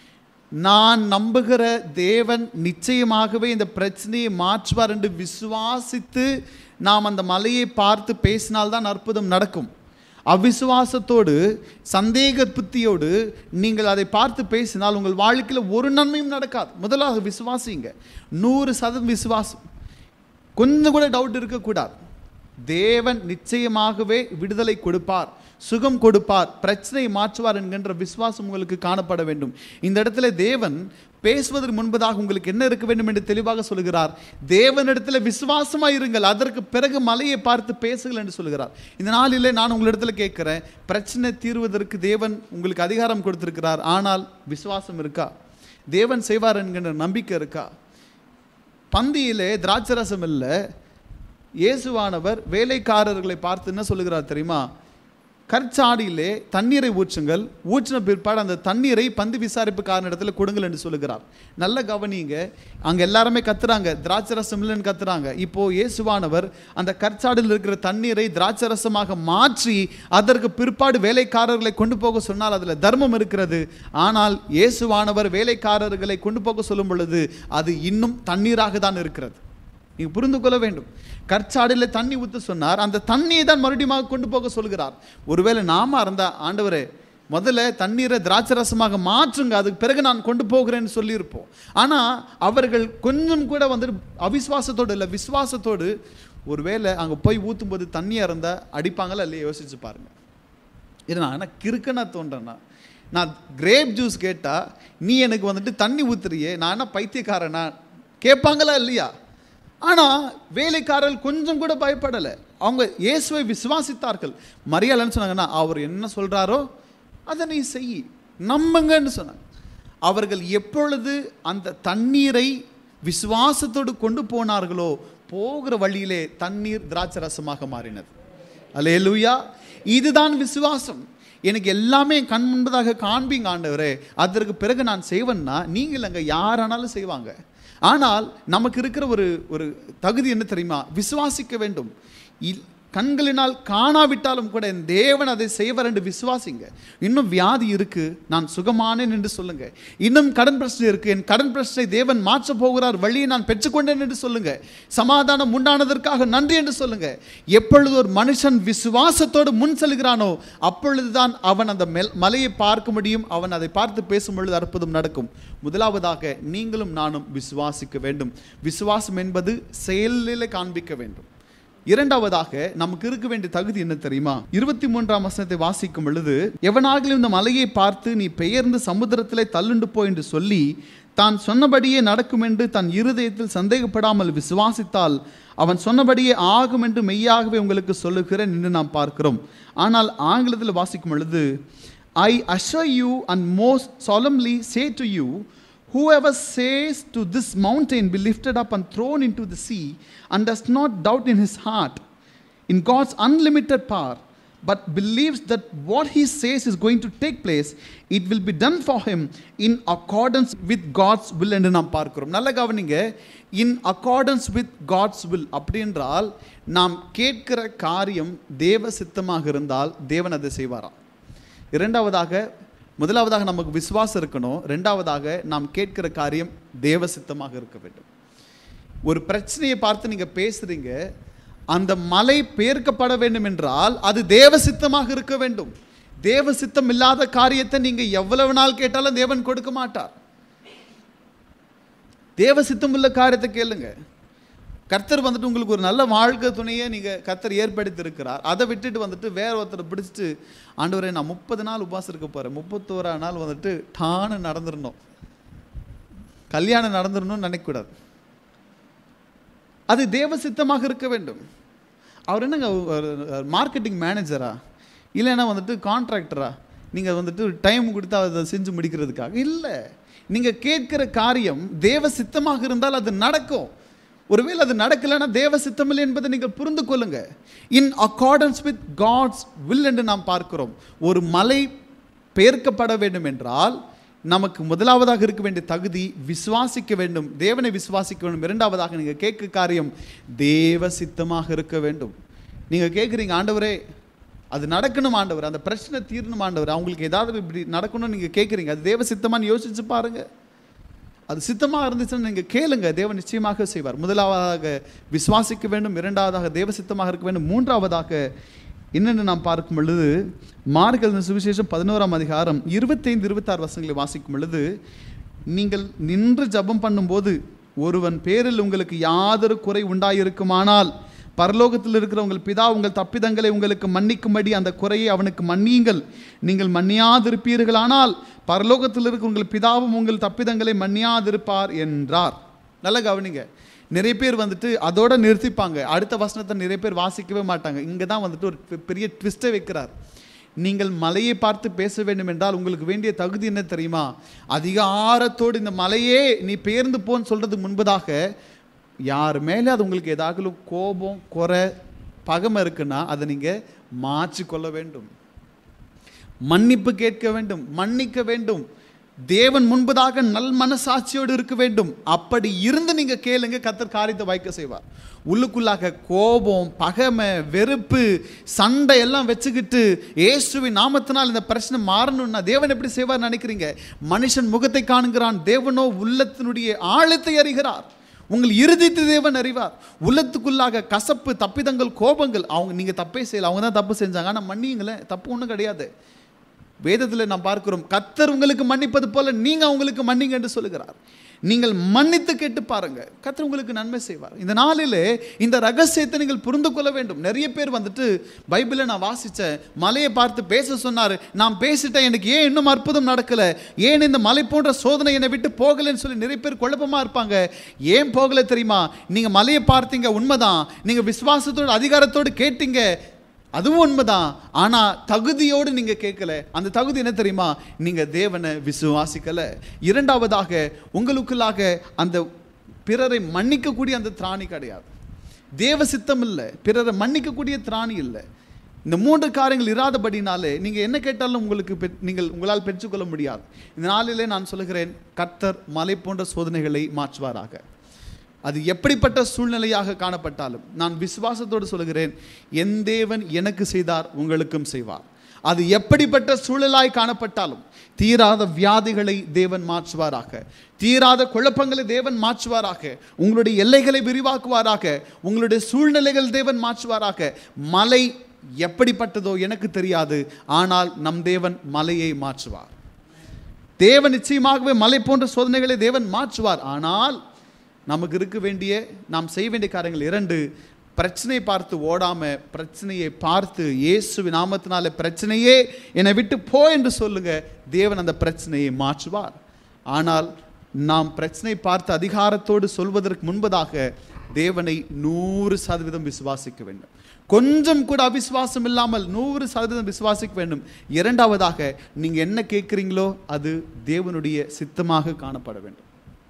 S1: நான் நம்புகிற தேவன் நிச்சயமாகவே இந்த பிரச்சனையை மாற்றுவார் என்று விசுவாசித்து நாம் அந்த மலையை பார்த்து பேசினால்தான் அற்புதம் நடக்கும் அவிசுவாசத்தோடு சந்தேக புத்தியோடு நீங்கள் அதை பார்த்து பேசினால் உங்கள் வாழ்க்கையில் ஒரு நன்மையும் நடக்காது முதலாக விசுவாசிங்க நூறு சதம் விசுவாசம் கொஞ்சம் கூட டவுட் இருக்கக்கூடாது தேவன் நிச்சயமாகவே விடுதலை கொடுப்பார் சுகம் கொடுப்பார் பிரச்சனையை மாற்றுவார் என்கின்ற விசுவாசம் உங்களுக்கு காணப்பட வேண்டும் இந்த இடத்துல தேவன் பேசுவதற்கு முன்பதாக உங்களுக்கு என்ன இருக்க வேண்டும் என்று தெளிவாக சொல்கிறார் தேவனிடத்தில் விசுவாசமாக இருங்கள் அதற்கு பிறகு மலையை பார்த்து பேசுங்கள் என்று சொல்கிறார் இந்த நாளிலே நான் உங்களிடத்தில் கேட்கிறேன் பிரச்சனை தீர்வதற்கு தேவன் உங்களுக்கு அதிகாரம் கொடுத்திருக்கிறார் ஆனால் விசுவாசம் இருக்கா தேவன் செய்வார் என்கின்ற நம்பிக்கை இருக்கா பந்தியிலே திராட்சரசம் இல்லை இயேசுவானவர் வேலைக்காரர்களை பார்த்து என்ன சொல்லுகிறார் தெரியுமா கற்சாடியிலே தண்ணீரை ஊற்றுங்கள் ஊற்றின பிற்பாடு அந்த தண்ணீரை பந்து விசாரிப்புக்காரன் இடத்துல கொடுங்கள் என்று சொல்லுகிறார் நல்ல கவனிங்க அங்கே எல்லாருமே கத்துறாங்க திராட்சை ரசம் இல்லைன்னு கத்துறாங்க இப்போ இயேசுவானவர் அந்த கற்சாடியில் இருக்கிற தண்ணீரை திராட்சை ரசமாக மாற்றி அதற்கு பிற்பாடு வேலைக்காரர்களை கொண்டு போக சொன்னால் அதில் தர்மம் இருக்கிறது ஆனால் இயேசுவானவர் வேலைக்காரர்களை கொண்டு போக சொல்லும் பொழுது அது இன்னும் தண்ணீராக தான் இருக்கிறது நீங்கள் புரிந்து கொள்ள வேண்டும் கற்சாடியில் தண்ணி ஊற்ற சொன்னார் அந்த தண்ணியை தான் மறுபடியும் கொண்டு போக சொல்கிறார் ஒருவேளை நாம இருந்தா ஆண்டவரே முதல்ல தண்ணீரை திராட்சை ரசமாக மாற்றுங்க அதுக்கு பிறகு நான் கொண்டு போகிறேன்னு சொல்லியிருப்போம் ஆனால் அவர்கள் கொஞ்சம் கூட வந்து அவிசுவாசத்தோடு இல்லை விசுவாசத்தோடு ஒருவேளை அங்கே போய் ஊற்றும்போது தண்ணியாக இருந்தால் அடிப்பாங்களா இல்லையா யோசிச்சு பாருங்க இது நான் என்ன கிறுக்கனா தோன்றேன்னா நான் கிரேப் ஜூஸ் கேட்டால் நீ எனக்கு வந்துட்டு தண்ணி ஊத்துறியே நான் என்ன பைத்தியக்காரனா கேட்பாங்களா இல்லையா ஆனால் வேலைக்காரர்கள் கொஞ்சம் கூட பயப்படலை அவங்க இயேசுவை விசுவாசித்தார்கள் மரியாதைன்னு சொன்னாங்கன்னா அவர் என்ன சொல்கிறாரோ அதை நீ செய் நம்புங்கன்னு சொன்னாங்க அவர்கள் எப்பொழுது அந்த தண்ணீரை விசுவாசத்தோடு கொண்டு போனார்களோ போகிற வழியிலே தண்ணீர் திராட்சை ரசமாக மாறினது அல்லேலூயா இதுதான் விசுவாசம் எனக்கு எல்லாமே என் கண் முன்பதாக காண்பீங்க ஆண்டவரே அதற்கு பிறகு நான் செய்வேன்னா நீங்கள் அங்கே யாரானாலும் செய்வாங்க ஆனால் நமக்கு இருக்கிற ஒரு ஒரு தகுதி என்ன தெரியுமா விசுவாசிக்க வேண்டும் இல் கண்களினால் காணாவிட்டாலும் கூட என் தேவன் அதை செய்வார் என்று விசுவாசிங்க இன்னும் வியாதி இருக்கு நான் சுகமானேன் என்று சொல்லுங்க இன்னும் கடன் பிரச்சனை இருக்கு என் கடன் பிரச்சனை தேவன் மாற்ற போகிறார் வழியை நான் பெற்றுக்கொண்டேன் என்று சொல்லுங்க சமாதானம் உண்டானதற்காக நன்றி என்று சொல்லுங்க எப்பொழுது ஒரு மனுஷன் விசுவாசத்தோடு முன் செல்கிறானோ அப்பொழுதுதான் அவன் அந்த மெல் மலையை பார்க்க முடியும் அவன் அதை பார்த்து பேசும் பொழுது அற்புதம் நடக்கும் முதலாவதாக நீங்களும் நானும் விசுவாசிக்க வேண்டும் விசுவாசம் என்பது செயலில் காண்பிக்க வேண்டும் இரண்டாவதாக நமக்கு இருக்க வேண்டிய தகுதி என்ன தெரியுமா இருபத்தி மூன்றாம் வசனத்தை வாசிக்கும் பொழுது எவனாகிலும் இந்த மலையை பார்த்து நீ பெயர்ந்து சமுத்திரத்திலே தள்ளுண்டு போ என்று சொல்லி தான் சொன்னபடியே நடக்கும் என்று தன் இருதயத்தில் சந்தேகப்படாமல் விசுவாசித்தால் அவன் சொன்னபடியே ஆகும் என்று மெய்யாகவே உங்களுக்கு சொல்லுகிறேன் என்று நாம் பார்க்கிறோம் ஆனால் ஆங்கிலத்தில் வாசிக்கும் பொழுது ஐ assure you and most solemnly say to you Whoever says to this mountain, Be lifted up and thrown into the sea, and does not doubt in his heart, in God's unlimited power, but believes that what he says is going to take place, it will be done for him in accordance with God's will என்று நாம் பார்க்கிறோம் நல்ல கவனிங்க in accordance with God's will அப்படி என்றால் நாம் கேட்கிற காரியம் தேவ சித்தமாக இருந்தால் தேவன் அதை செய்வாராம் இரண்டாவதாக முதலாவதாக நமக்கு விசுவாசம் இருக்கணும் ரெண்டாவதாக நாம் கேட்கிற காரியம் தேவ சித்தமாக இருக்க வேண்டும் ஒரு பிரச்சனையை பார்த்து நீங்க பேசுறீங்க அந்த மலை பெயர்க்கப்பட வேண்டும் என்றால் அது தேவ சித்தமாக இருக்க வேண்டும் தேவ சித்தம் இல்லாத காரியத்தை நீங்க எவ்வளவு நாள் கேட்டாலும் தேவன் கொடுக்க மாட்டார் தேவ சித்தம் உள்ள காரியத்தை கேளுங்க கர்த்தர் வந்துட்டு உங்களுக்கு ஒரு நல்ல வாழ்க்கை துணையை நீங்கள் கர்த்தர் ஏற்படுத்தி இருக்கிறார் அதை விட்டுட்டு வந்துட்டு வேற ஒருத்தரை பிடிச்சிட்டு ஆண்டவரே நான் முப்பது நாள் உபவாசம் இருக்க போகிறேன் முப்பத்தோரா நாள் வந்துட்டு டான்னு நடந்துடணும் கல்யாணம் நடந்துடணும்னு நினைக்கக்கூடாது அது தேவ சித்தமாக இருக்க வேண்டும் அவர் என்னங்க மார்க்கெட்டிங் மேனேஜரா இல்லைன்னா வந்துட்டு கான்ட்ராக்டரா நீங்கள் வந்துட்டு டைம் கொடுத்து அதை செஞ்சு முடிக்கிறதுக்காக இல்லை நீங்கள் கேட்கிற காரியம் தேவ சித்தமாக இருந்தால் அது நடக்கும் ஒருவேளை அது நடக்கலைன்னா தேவ சித்தமில்லை என்பதை நீங்கள் புரிந்து கொள்ளுங்க in accordance with God's will என்று நாம் பார்க்கிறோம் ஒரு மலை பெயர்க்கப்பட வேண்டும் என்றால் நமக்கு முதலாவதாக இருக்க வேண்டிய தகுதி விசுவாசிக்க வேண்டும் தேவனை விசுவாசிக்க வேண்டும் இரண்டாவதாக நீங்கள் கேட்க காரியம் தேவ சித்தமாக இருக்க வேண்டும் நீங்கள் கேட்குறீங்க ஆண்டவரே அது நடக்கணும் ஆண்டவர் அந்த பிரச்சனை தீரணும் ஆண்டவர் அவங்களுக்கு ஏதாவது இப்படி நடக்கணும்னு நீங்கள் கேட்குறீங்க அது தேவ சித்தமான்னு யோசிச்சு பாருங்க அது சித்தமாக இருந்துச்சுன்னா நீங்கள் கேளுங்க தேவன் நிச்சயமாக செய்வார் முதலாவதாக விசுவாசிக்க வேண்டும் இரண்டாவதாக தேவ சித்தமாக இருக்க வேண்டும் மூன்றாவதாக என்னென்னு நாம் பார்க்கும் பொழுது மார்கல் சுவிசேஷம் பதினோராம் அதிகாரம் இருபத்தைந்து இருபத்தாறு வசங்களை வாசிக்கும் பொழுது நீங்கள் நின்று ஜெபம் பண்ணும்போது ஒருவன் பேரில் உங்களுக்கு யாதொரு குறை உண்டாயிருக்குமானால் பரலோகத்தில் இருக்கிற உங்கள் பிதா உங்கள் தப்பிதங்களை உங்களுக்கு மன்னிக்கும்படி அந்த குறையை அவனுக்கு மன்னியுங்கள் நீங்கள் மன்னியாதிருப்பீர்களானால் பரலோகத்தில் இருக்கிற உங்கள் பிதாவும் உங்கள் தப்பிதங்களை மன்னியாதிருப்பார் என்றார் நல்ல கவனிங்க நிறைய பேர் வந்துட்டு அதோட நிறுத்திப்பாங்க அடுத்த வசனத்தை நிறைய பேர் வாசிக்கவே மாட்டாங்க இங்கே தான் வந்துட்டு ஒரு பெ- பெரிய ட்விஸ்ட்டை வைக்கிறார் நீங்கள் மலையை பார்த்து பேச வேண்டும் என்றால் உங்களுக்கு வேண்டிய தகுதி என்ன தெரியுமா அதிகாரத்தோடு இந்த மலையே நீ பெயர்ந்து போன்னு சொல்றதுக்கு முன்பதாக யார் மேலே அது உங்களுக்கு ஏதாகலும் கோபம் குறை பகமை இருக்குன்னா அதை நீங்கள் மாற்றிக்கொள்ள வேண்டும் மன்னிப்பு கேட்க வேண்டும் மன்னிக்க வேண்டும் தேவன் முன்பதாக நல் மனசாட்சியோடு இருக்க வேண்டும் அப்படி இருந்து நீங்க கேளுங்க கத்தர் காரியத்தை வாய்க்க செய்வார் உள்ளுக்குள்ளாக கோபம் பகைமை வெறுப்பு சண்டை எல்லாம் வச்சுக்கிட்டு இயேசுவின் நாமத்தினால் இந்த பிரச்சனை மாறணும்னா தேவன் எப்படி செய்வார் நினைக்கிறீங்க மனுஷன் முகத்தை காணுகிறான் தேவனோ உள்ளத்தினுடைய ஆழத்தை அறிகிறார் உங்கள் இறுதித்து தேவன் அறிவார் உள்ளத்துக்குள்ளாக கசப்பு தப்பிதங்கள் கோபங்கள் அவங்க நீங்க தப்பே செய்யல அவங்க தான் தப்பு செஞ்சாங்க ஆனா மன்னியுங்களேன் தப்பு ஒன்றும் கிடையாது வேதத்தில் நாம் பார்க்கிறோம் கத்தர் உங்களுக்கு மன்னிப்பது போல நீங்க அவங்களுக்கு மன்னிங்க என்று சொல்லுகிறார் நீங்கள் மன்னித்து கேட்டு பாருங்க கத்தர் உங்களுக்கு நன்மை செய்வார் இந்த நாளிலே இந்த ரகசியத்தை நீங்கள் புரிந்து கொள்ள வேண்டும் நிறைய பேர் வந்துட்டு பைபிளை நான் வாசிச்சேன் மலையை பார்த்து பேச சொன்னார் நான் பேசிட்டேன் எனக்கு ஏன் இன்னும் அற்புதம் நடக்கல ஏன் இந்த மலை போன்ற சோதனை என்னை விட்டு போகலைன்னு சொல்லி நிறைய பேர் குழப்பமா இருப்பாங்க ஏன் போகல தெரியுமா நீங்க மலையை பார்த்தீங்க உண்மைதான் நீங்க விசுவாசத்தோடு அதிகாரத்தோடு கேட்டீங்க அதுவும் உண்மைதான் ஆனா தகுதியோடு நீங்க கேட்கல அந்த தகுதி என்ன தெரியுமா நீங்க தேவனை விசுவாசிக்கல இரண்டாவதாக உங்களுக்குள்ளாக அந்த பிறரை மன்னிக்கக்கூடிய அந்த திராணி கிடையாது தேவ சித்தம் இல்லை பிறரை மன்னிக்கக்கூடிய திராணி இல்லை இந்த மூன்று காரியங்கள் இராதபடினாலே நீங்கள் என்ன கேட்டாலும் உங்களுக்கு பெற்- நீங்கள் உங்களால் பெற்றுக்கொள்ள முடியாது இந்த நாளிலே நான் சொல்லுகிறேன் கர்த்தர் மலை போன்ற சோதனைகளை மாற்றுவாராக அது எப்படிப்பட்ட சூழ்நிலையாக காணப்பட்டாலும் நான் விசுவாசத்தோடு சொல்கிறேன் என் தேவன் எனக்கு செய்தார் உங்களுக்கும் செய்வார் அது எப்படிப்பட்ட சூழலாய் காணப்பட்டாலும் தீராத வியாதிகளை தேவன் மாற்றுவாராக தீராத குழப்பங்களை தேவன் மாற்றுவாராக உங்களுடைய எல்லைகளை விரிவாக்குவாராக உங்களுடைய சூழ்நிலைகள் தேவன் மாற்றுவாராக மலை எப்படிப்பட்டதோ எனக்கு தெரியாது ஆனால் நம் தேவன் மலையை மாற்றுவார் தேவன் நிச்சயமாகவே மலை போன்ற சோதனைகளை தேவன் மாற்றுவார் ஆனால் நமக்கு இருக்க வேண்டிய நாம் செய்ய வேண்டிய காரியங்கள் இரண்டு பிரச்சனையை பார்த்து ஓடாம பிரச்சனையை பார்த்து இயேசுவின் நாமத்தினால பிரச்சனையே என்னை விட்டு போ என்று சொல்லுங்க தேவன் அந்த பிரச்சனையை மாற்றுவார் ஆனால் நாம் பிரச்சனை பார்த்து அதிகாரத்தோடு சொல்வதற்கு முன்பதாக தேவனை நூறு சதவீதம் விசுவாசிக்க வேண்டும் கொஞ்சம் கூட அவிசுவாசம் இல்லாமல் நூறு சதவீதம் விசுவாசிக்க வேண்டும் இரண்டாவதாக நீங்க என்ன கேட்குறீங்களோ அது தேவனுடைய சித்தமாக காணப்பட வேண்டும்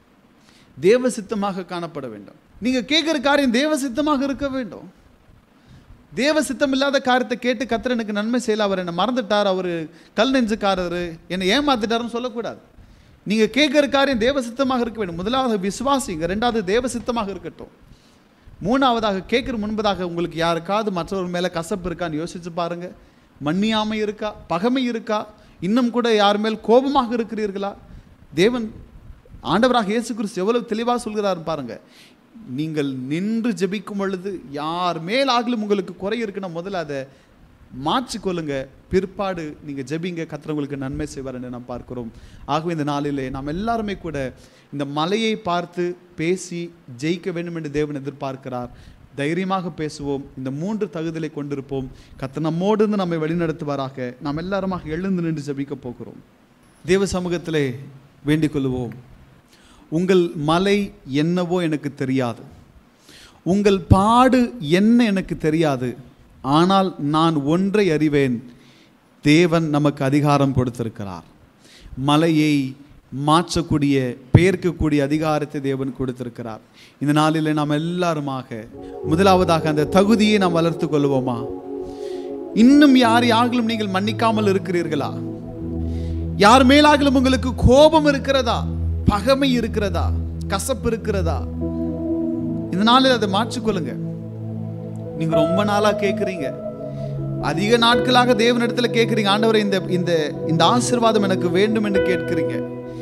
S1: தேவ சித்தமாக காணப்பட வேண்டும் நீங்க கேட்குற காரியம் தேவ சித்தமாக இருக்க வேண்டும் தேவ சித்தம் இல்லாத காரியத்தை கேட்டு கத்தர் எனக்கு நன்மை செய்யல அவர் என்னை மறந்துட்டார் அவர் கல் நெஞ்சுக்காரர் என்னை ஏமாத்திட்டாருன்னு சொல்லக்கூடாது நீங்க கேட்குற காரியம் தேவ சித்தமாக இருக்க வேண்டும் முதலாவது விசுவாசிங்க ரெண்டாவது தேவ சித்தமாக இருக்கட்டும் மூணாவதாக கேட்குற முன்பதாக உங்களுக்கு யாருக்காவது மற்றவர் மேலே கசப்பு இருக்கான்னு யோசிச்சு பாருங்க மன்னியாமை இருக்கா பகமை இருக்கா இன்னும் கூட யார் மேல் கோபமாக இருக்கிறீர்களா தேவன் ஆண்டவராக இயேசு கிறிஸ்து எவ்வளவு தெளிவாக சொல்கிறார் பாருங்க நீங்கள் நின்று ஜெபிக்கும் பொழுது யார் மேல் ஆகலும் உங்களுக்கு குறை இருக்குன்னா முதல்ல அதை மாற்றிக்கொள்ளுங்க பிற்பாடு நீங்கள் ஜெபிங்க கர்த்தர் உங்களுக்கு நன்மை செய்வார் என்று நாம் பார்க்கிறோம் ஆகவே இந்த நாளிலே நாம் எல்லாருமே கூட இந்த மலையை பார்த்து பேசி ஜெயிக்க வேண்டும் என்று தேவன் எதிர்பார்க்கிறார் தைரியமாக பேசுவோம் இந்த மூன்று தகுதிகளை கொண்டிருப்போம் கர்த்தர் நம்மோடு இருந்து நம்மை வழிநடத்துவாராக நாம் எல்லாருமாக எழுந்து நின்று ஜெபிக்க போகிறோம் தேவ சமூகத்திலே வேண்டிக் கொள்வோம் உங்கள் மலை என்னவோ எனக்கு தெரியாது உங்கள் பாடு என்ன எனக்கு தெரியாது ஆனால் நான் ஒன்றை அறிவேன் தேவன் நமக்கு அதிகாரம் கொடுத்திருக்கிறார் மலையை மாற்றக்கூடிய பெயர்க்கக்கூடிய அதிகாரத்தை தேவன் கொடுத்திருக்கிறார் இந்த நாளில் நாம் எல்லாருமாக முதலாவதாக அந்த தகுதியை நாம் வளர்த்து கொள்வோமா இன்னும் யார் யார்களும் நீங்கள் மன்னிக்காமல் இருக்கிறீர்களா யார் மேலாகிலும் உங்களுக்கு கோபம் இருக்கிறதா பகமை இருக்கிறதா கசப்பு இருக்கிறதா இந்த நாளில் அதை மாற்றிக்கொள்ளுங்க நீங்க ரொம்ப நாளா கேட்குறீங்க அதிக நாட்களாக தேவனிடத்துல கேட்குறீங்க ஆண்டவரை இந்த இந்த இந்த ஆசீர்வாதம் எனக்கு வேண்டும் என்று கேட்கிறீங்க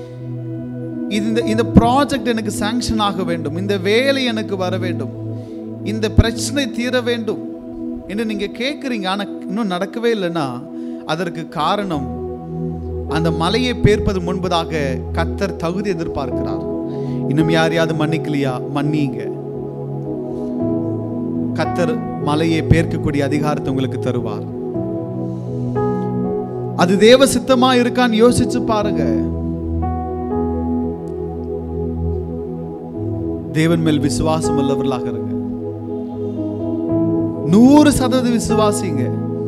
S1: இந்த இந்த ப்ராஜெக்ட் எனக்கு சாங்ஷன் ஆக வேண்டும் இந்த வேலை எனக்கு வர வேண்டும் இந்த பிரச்சனை தீர வேண்டும் என்று நீங்க கேட்குறீங்க ஆனா இன்னும் நடக்கவே இல்லைன்னா அதற்கு காரணம் அந்த மலையை பேர்ப்பது முன்பதாக கத்தர் தகுதி எதிர்பார்க்கிறார் இன்னும் யாரையாவது மன்னிக்கலையா மன்னிங்க கத்தர் மலையை பேர்க்கக்கூடிய அதிகாரத்தை உங்களுக்கு தருவார் அது தேவ சித்தமா இருக்கான்னு யோசிச்சு பாருங்க தேவன் மேல் விசுவாசம் உள்ளவர்களாக இருங்க நூறு சதவீத விசுவாசிங்க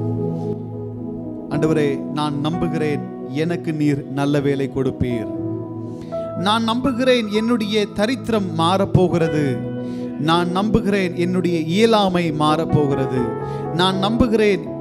S1: ஆண்டவரே நான் நம்புகிறேன் எனக்கு நீர் நல்ல வேலை கொடுப்பீர் நான் நம்புகிறேன் என்னுடைய தரித்திரம் மாறப்போகிறது நான் நம்புகிறேன் என்னுடைய இயலாமை மாறப்போகிறது நான் நம்புகிறேன்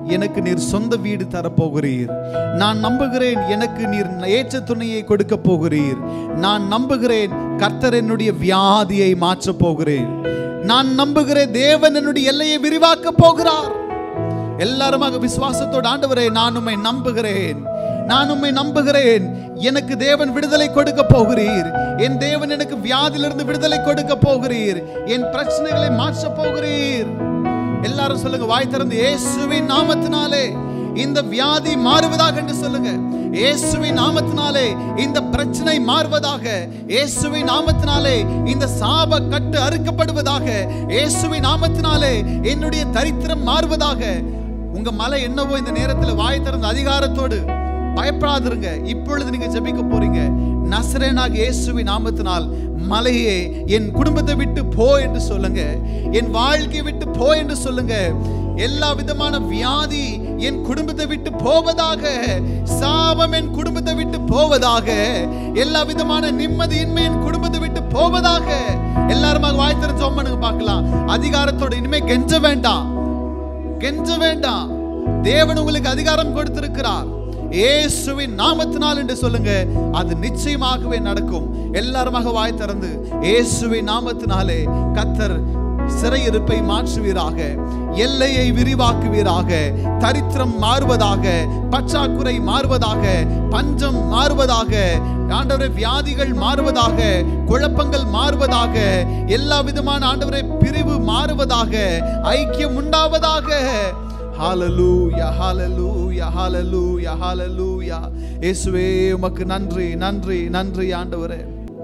S1: எனக்கு நீர் சொந்த வீடு தரப்போகிறீர் நான் நம்புகிறேன் எனக்கு நீர் ஏற்ற துணையை கொடுக்க போகிறீர் நான் நம்புகிறேன் கர்த்தர் என்னுடைய வியாதியை மாற்றப் போகிறேன் நான் நம்புகிறேன் தேவன் என்னுடைய எல்லையை விரிவாக்க போகிறார் எல்லாருமாக விசுவாசத்தோடு ஆண்டவரே நான் உம்மை நம்புகிறேன் நான் உம்மை நம்புகிறேன் எனக்கு தேவன் விடுதலை கொடுக்க போகிறீர் என் தேவன் எனக்கு வியாதியிலிருந்து விடுதலை கொடுக்க போகிறீர் என் பிரச்சனைகளை மாற்ற போகிறீர் எல்லாரும் சொல்லுங்க வாய் திறந்து இயேசுவின் நாமத்தினாலே இந்த வியாதி மாறுவதாக என்று சொல்லுங்க இயேசுவின் நாமத்தினாலே இந்த பிரச்சனை மாறுவதாக இயேசுவின் நாமத்தினாலே இந்த சாப கட்டு அறுக்கப்படுவதாக இயேசுவின் நாமத்தினாலே என்னுடைய தரித்திரம் மாறுவதாக உங்க மலை என்னவோ இந்த நேரத்தில் வாய் திறந்த அதிகாரத்தோடு பயப்படாதிருங்க இப்பொழுது நீங்க ஜெபிக்க போறீங்க நசரேனாக இயேசுவின் நாமத்தினால் மலையே என் குடும்பத்தை விட்டு போ என்று சொல்லுங்க என் வாழ்க்கையை விட்டு போ என்று சொல்லுங்க எல்லா விதமான வியாதி என் குடும்பத்தை விட்டு போவதாக சாபம் என் குடும்பத்தை விட்டு போவதாக எல்லா விதமான நிம்மதியின்மை என் குடும்பத்தை விட்டு போவதாக எல்லாருமாக வாய் திறந்து ஜெபம் பண்ணுங்க பார்க்கலாம் அதிகாரத்தோட இனிமே கெஞ்ச வேண்டாம் கெஞ்ச வேண்டாம் தேவன் உங்களுக்கு அதிகாரம் கொடுத்திருக்கிறார் இயேசுவின் நாமத்தினால் என்று சொல்லுங்க அது நிச்சயமாகவே நடக்கும் எல்லாருமாக வாய் திறந்து இயேசுவின் நாமத்தினாலே கத்தர் சிறையிருப்பை மாற்றுவீராக எல்லையை விரிவாக்குவீராக தரித்திரம் மாறுவதாக பற்றாக்குறை மாறுவதாக பஞ்சம் மாறுவதாக ஆண்டவரை வியாதிகள் மாறுவதாக குழப்பங்கள் மாறுவதாக எல்லா விதமான ஆண்டவரை பிரிவு மாறுவதாக ஐக்கியம் உண்டாவதாக ஹalleluya ஹalleluya ஹalleluya ஹalleluya இயேசுவே உமக்கு நன்றி நன்றி நன்றி ஆண்டவரே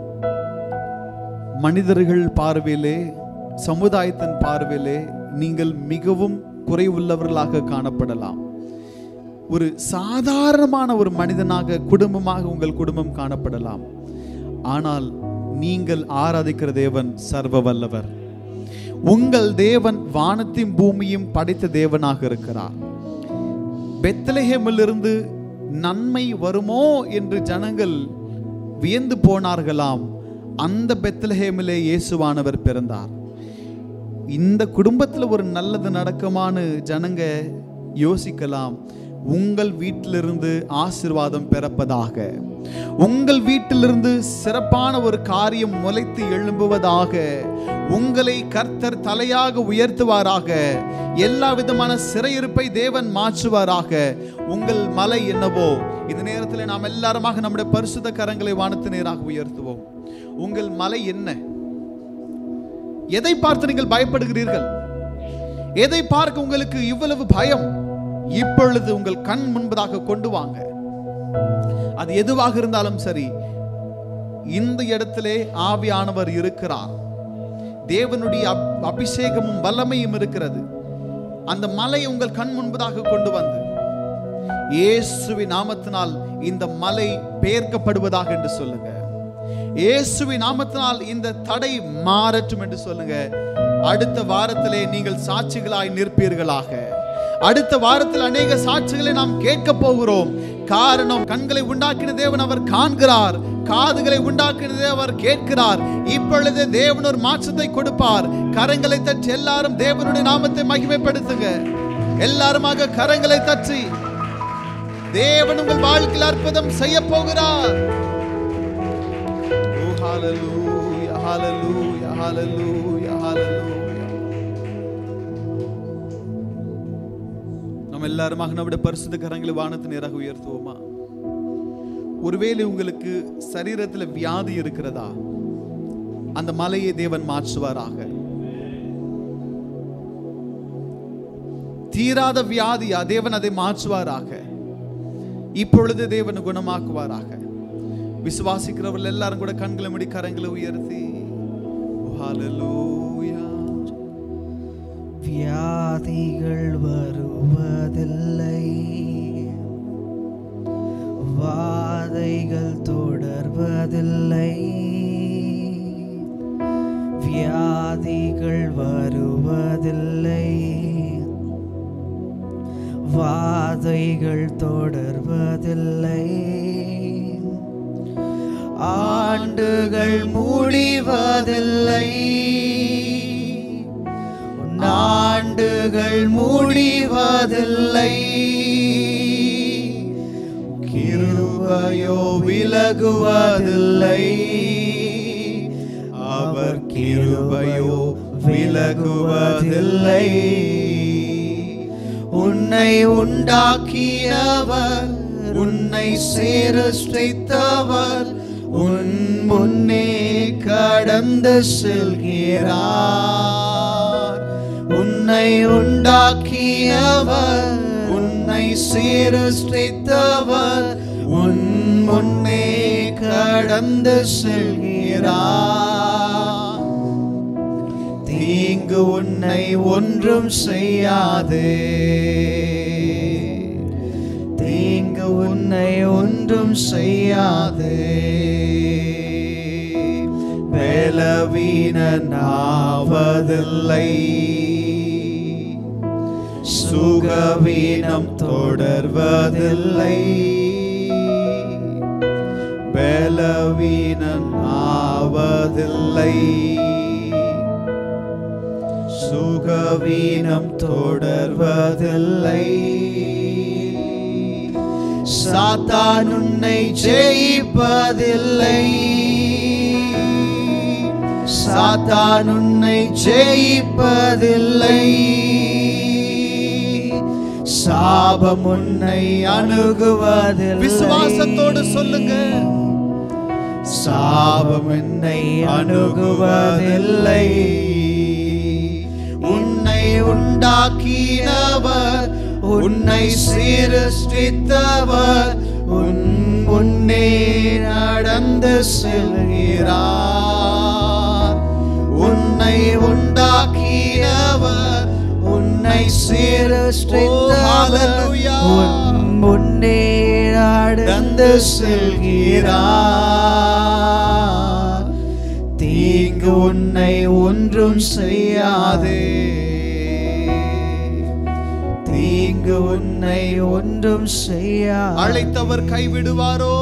S1: மனிதர்கள் பார்வையிலே சமுதாயத்தின் பார்வையிலே நீங்கள் மிகவும் குறைவுள்ளவர்களாக காணப்படலாம் ஒரு சாதாரணமான ஒரு மனிதனாக குடும்பமாக உங்கள் குடும்பம் காணப்படலாம் ஆனால் நீங்கள் ஆராதிக்கிற தேவன் சர்வ வல்லவர் உங்கள் தேவன் வானத்தையும் பூமியும் படைத்த தேவனாக இருக்கிறார் பெத்லஹேமிலிருந்து நன்மை வருமோ என்று ஜனங்கள் வியந்து போனார்களாம் அந்த பெத்லஹேமிலே இயேசுவானவர் பிறந்தார் இந்த குடும்பத்தில் ஒரு நல்லது நடக்குமான்னு ஜனங்க யோசிக்கலாம் உங்கள் வீட்டிலிருந்து ஆசிர்வாதம் பிறப்பதாக உங்கள் வீட்டிலிருந்து சிறப்பான ஒரு காரியம் முளைத்து எழும்புவதாக உங்களை கர்த்தர் தலையாக உயர்த்துவாராக எல்லா விதமான சிறையிருப்பை தேவன் மாற்றுவாராக உங்கள் மலை என்னவோ இந்த நேரத்தில் நாம் எல்லாருமாக நம்முடைய பரிசுத்த கரங்களை வானத்து நேராக உயர்த்துவோம் உங்கள் மலை என்ன எதை பார்த்து நீங்கள் பயப்படுகிறீர்கள் எதை பார்க்க உங்களுக்கு இவ்வளவு பயம் இப்பொழுது உங்கள் கண் முன்பதாக கொண்டு வாங்க அது எதுவாக இருந்தாலும் சரி இந்த இடத்திலே ஆவியானவர் இருக்கிறார் தேவனுடைய அப்- அபிஷேகமும் வல்லமையும் இருக்கிறது அந்த மலை உங்கள் கண் முன்பதாக கொண்டு வந்து இயேசுவின் நாமத்தினால் இந்த மலை பெயர்க்கப்படுவதாக என்று சொல்லுங்க இயேசுவின் நாமத்தினால் இந்த தடை மாறட்டும் என்று சொல்லுங்க அடுத்த வாரத்திலே நீங்கள் சாட்சிகளாய் நிற்பீர்களாக அடுத்த வாரத்தில் அநேக சாட்சிகளை நாம் கேட்க போகிறோம் காரணம் கண்களை உண்டாக்கின தேவன் அவர் காண்கிறார் காதுகளை உண்டாக்கின தேவன் அவர் கேட்கிறார் இப்பொழுது தேவன் ஒரு மாற்றத்தை கொடுப்பார் கரங்களை தட்டி எல்லாரும் தேவனுடைய நாமத்தை மகிமைப்படுத்துங்க எல்லாருமாக கரங்களை தட்டி தேவன் உங்கள் வாழ்க்கையில் அற்புதம் செய்ய போகிறார் Oh, hallelujah, hallelujah, hallelujah, hallelujah. நம்ம எல்லாருமாக நம்முடைய பரிசுத்த கரங்களை வானத்து நேராக உயர்த்துவோமா ஒருவேளை உங்களுக்கு சரீரத்தில் வியாதி இருக்கிறதா அந்த மலையை தேவன் மாற்றுவாராக தீராத வியாதியா தேவன் அதை மாற்றுவாராக இப்பொழுது தேவன் குணமாக்குவாராக விசுவாசிக்கிறவர்கள் எல்லாரும் கூட கண்களை முடி கரங்களை உயர்த்தி ஹalleluya
S2: வியாதிகள் வருவதில்லை வாதைகள் தொடர்வதில்லை வியாதிகள் வருவதில்லை வாதைகள் தொடர்வதில்லை ஆண்டுகள் முடிவதில்லை ஆண்டுகள் முடிவதில்லை கிருபையோ விலகுவதில்லை அவர் கிருபையோ விலகுவதில்லை உன்னை உண்டாக்கியவர் உன்னை சேரஸ்தைத்தவர் உன் முன்னே கடந்து செல்கிறார் உன்னை உண்டாக்கியவர் உன்னை சேரஸ்தைத்தவர் உன் முன்னே கடந்து செல்கிறார் தீங்கு உன்னை ஒன்றும் செய்யாதே தீங்கு உன்னை ஒன்றும் செய்யாதே பலவீனாவதில்லை சுகவீனம் தொடர்வதில்லை பலவீனன் ஆவதில்லை சுகவீனம் தொடர்வதில்லை சாத்தான் உன்னை ஜெயிப்பதில்லை சாத்தான் உன்னை ஜெயிப்பதில்லை சாபம் உன்னை அணுகுவதில்லை
S1: விசுவாசத்தோடு சொல்லுங்க
S2: சாபம் என்னை அணுகுவதில்லை உன்னை உண்டாக்கினவர் உன்னை சீரஸ்டித்தவர் உன் முன்னே நடந்து செல்கிறார் உன்னை உண்டாக்கினவர் உன்னை சீரஸ்டித்தவர்
S1: hallelujah.
S2: உன் முன்னே நடந்து செல்கிறார் தீங்கு உன்னை ஒன்றும் செய்யாதே தீங்கு உன்னை ஒன்றும் செய்யாது
S1: அழைத்தவர் கைவிடுவாரோ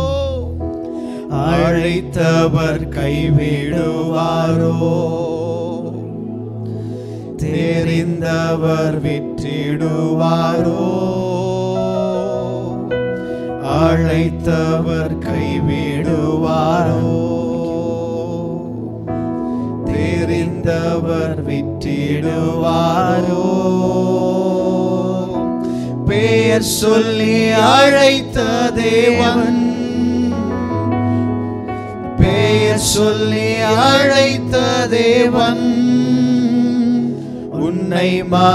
S2: அழைத்தவர் கைவிடுவாரோ தெரிந்தவர் விற்றிடுவாரோ அழைத்தவர் கைவிடுவாரோ தெரிந்தவர் விற்றிடுவாரோ பெயர் சொல்லி அழைத்த தேவன் பெயர் சொல்லி அழைத்த தேவன் உன்னை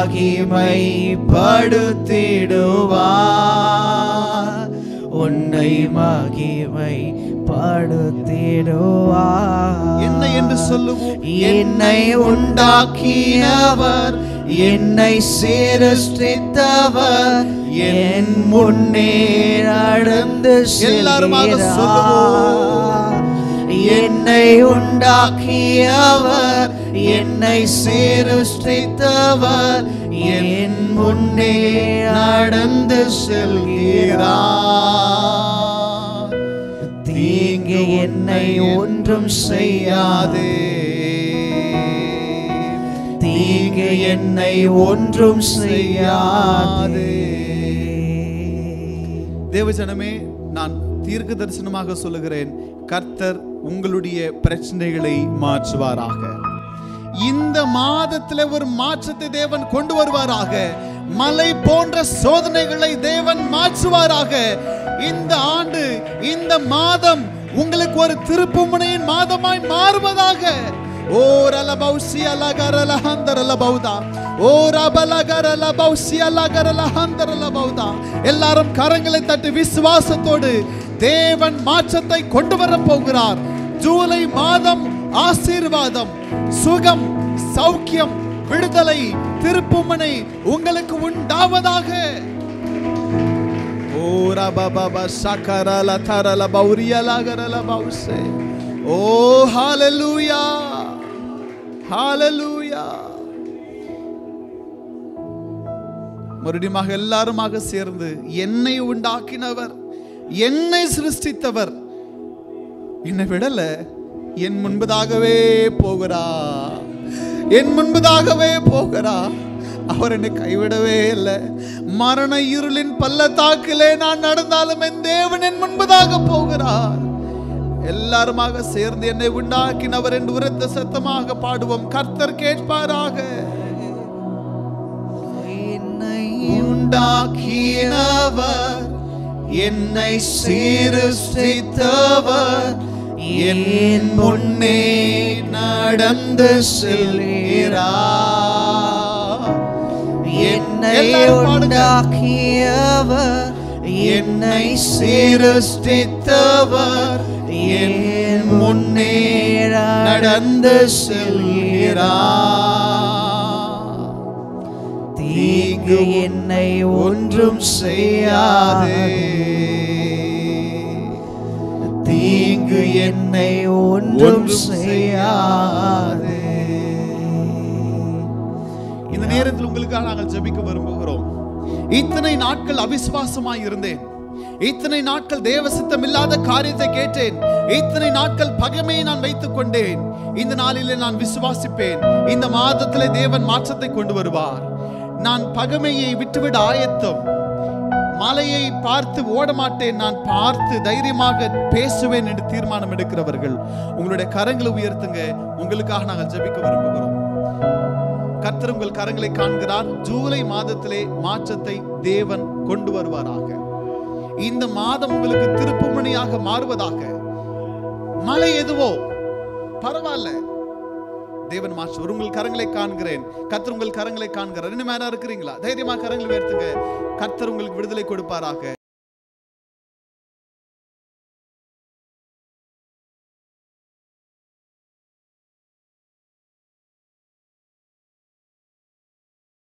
S2: மகிமைப்படுத்திடுவார் உன்னை மகிமை படுத்திடுவார்
S1: என்ன என்று சொல்லுவோம்
S2: என்னை உண்டாக்கினவர் என்னை சீரஸ்டித்தவர் என் முன்னே நடந்து
S1: எல்லாருமாக
S2: செல்கிறார். என்னை உண்டாக்கியவர் என்னை சீரஸ்டித்தவர் என் முன்னே நடந்து செல்கிறார் தீங்கு என்னை ஒன்றும் செய்யாதே தீங்கு என்னை ஒன்றும் செய்யாதே
S1: தேவஜனமே நான் தீர்க்க தரிசனமாக சொல்லுகிறேன் கர்த்தர் உங்களுடைய பிரச்சனைகளை மாற்றுவாராக இந்த மாதத்துல ஒரு மாற்றத்தை தேவன் கொண்டு வருவாராக மலை போன்ற சோதனைகளை தேவன் மாற்றுவாராக இந்த ஆண்டு இந்த மாதம் உங்களுக்கு ஒரு திருப்புமுனையின் மாதமாய் மாறுவதாக ஓ ரலபௌசி அலகரல ஹந்தரல பௌதா ஓ ரபலகரல பௌசி அலகரல ஹந்தரல பௌதா எல்லாரும் கரங்களை தட்டி விசுவாசத்தோடு தேவன் மாற்றத்தை கொண்டு வர போகிறார் ஜூலை மாதம் ஆசீர்வாதம் சுகம் சௌக்கியம் விடுதலை திருப்புமனை உங்களுக்கு உண்டாவதாக ஓ ரபபப சகரல தரல பௌரியலகரல பௌசே ஓ ஹalleluya ஹalleluya மறுபடியும் எல்லாருமாக சேர்ந்து என்னை உண்டாக்கினவர் என்னை சிருஷ்டித்தவர் என்னை விடல என் முன்பதாகவே போகிறா என் முன்பதாகவே போகிறா அவர் என்னை கைவிடவே இல்லை மரண இருளின் பள்ளத்தாக்கிலே நான் நடந்தாலும் என் தேவன் என் முன்பதாக போகிறார் எல்லாருமாக சேர்ந்து என்னை உண்டாக்கினவர் என்று உரத்த சத்தமாக பாடுவோம் கர்த்தர் கேட்பாராக
S2: என்னை
S1: உண்டாக்கினவர் என்னை சீருஷ்டித்தவர் என் முன்னே நடந்து செல்கிறார்
S2: என்னை
S1: எல்லாரும் பாடுங்க.
S2: உண்டாக்கியவர்
S1: என்னை சீருஷ்டித்தவர் என் முன்னே நடந்து செல்கிறார்
S2: தீங்கு என்னை ஒன்றும் செய்யாதே தீங்கு என்னை ஒன்றும் செய்யாதே
S1: இந்த நேரத்தில் உங்களுக்காக நாங்கள் ஜெபிக்க விரும்புகிறோம் இத்தனை நாட்கள் அவிசுவாசமாய் இருந்தேன் இத்தனை நாட்கள் தேவ சித்தம் இல்லாத காரியத்தை கேட்டேன் இத்தனை நாட்கள் பகைமையை நான் வைத்துக் கொண்டேன் இந்த நாளிலே நான் விசுவாசிப்பேன் இந்த மாதத்திலே தேவன் மாற்றத்தை கொண்டு வருவார் நான் பகைமையை விட்டுவிட ஆயத்தம் மலையை பார்த்து ஓட மாட்டேன் நான் பார்த்து தைரியமாக பேசுவேன் என்று தீர்மானம் எடுக்கிறவர்கள் உங்களுடைய கரங்களை உயர்த்துங்க உங்களுக்காக நாங்கள் ஜெபிக்க விரும்புகிறோம் கர்த்தர் உங்கள் கரங்களை காண்கிறார் ஜூலை மாதத்திலே மாற்றத்தை தேவன் கொண்டு வருவாராக இந்த மாதம் உங்களுக்கு திருப்புமணியாக மாறுவதாக மழை எதுவோ பரவாயில்ல தேவன் மாற்றுவர் உங்கள் கரங்களை காண்கிறேன் கர்த்தர் உங்கள் கரங்களை காண்கிறார் இன்னும் யாரா இருக்கிறீங்களா தைரியமா கரங்களை உயர்த்துங்க கர்த்தர் உங்களுக்கு விடுதலை கொடுப்பாராக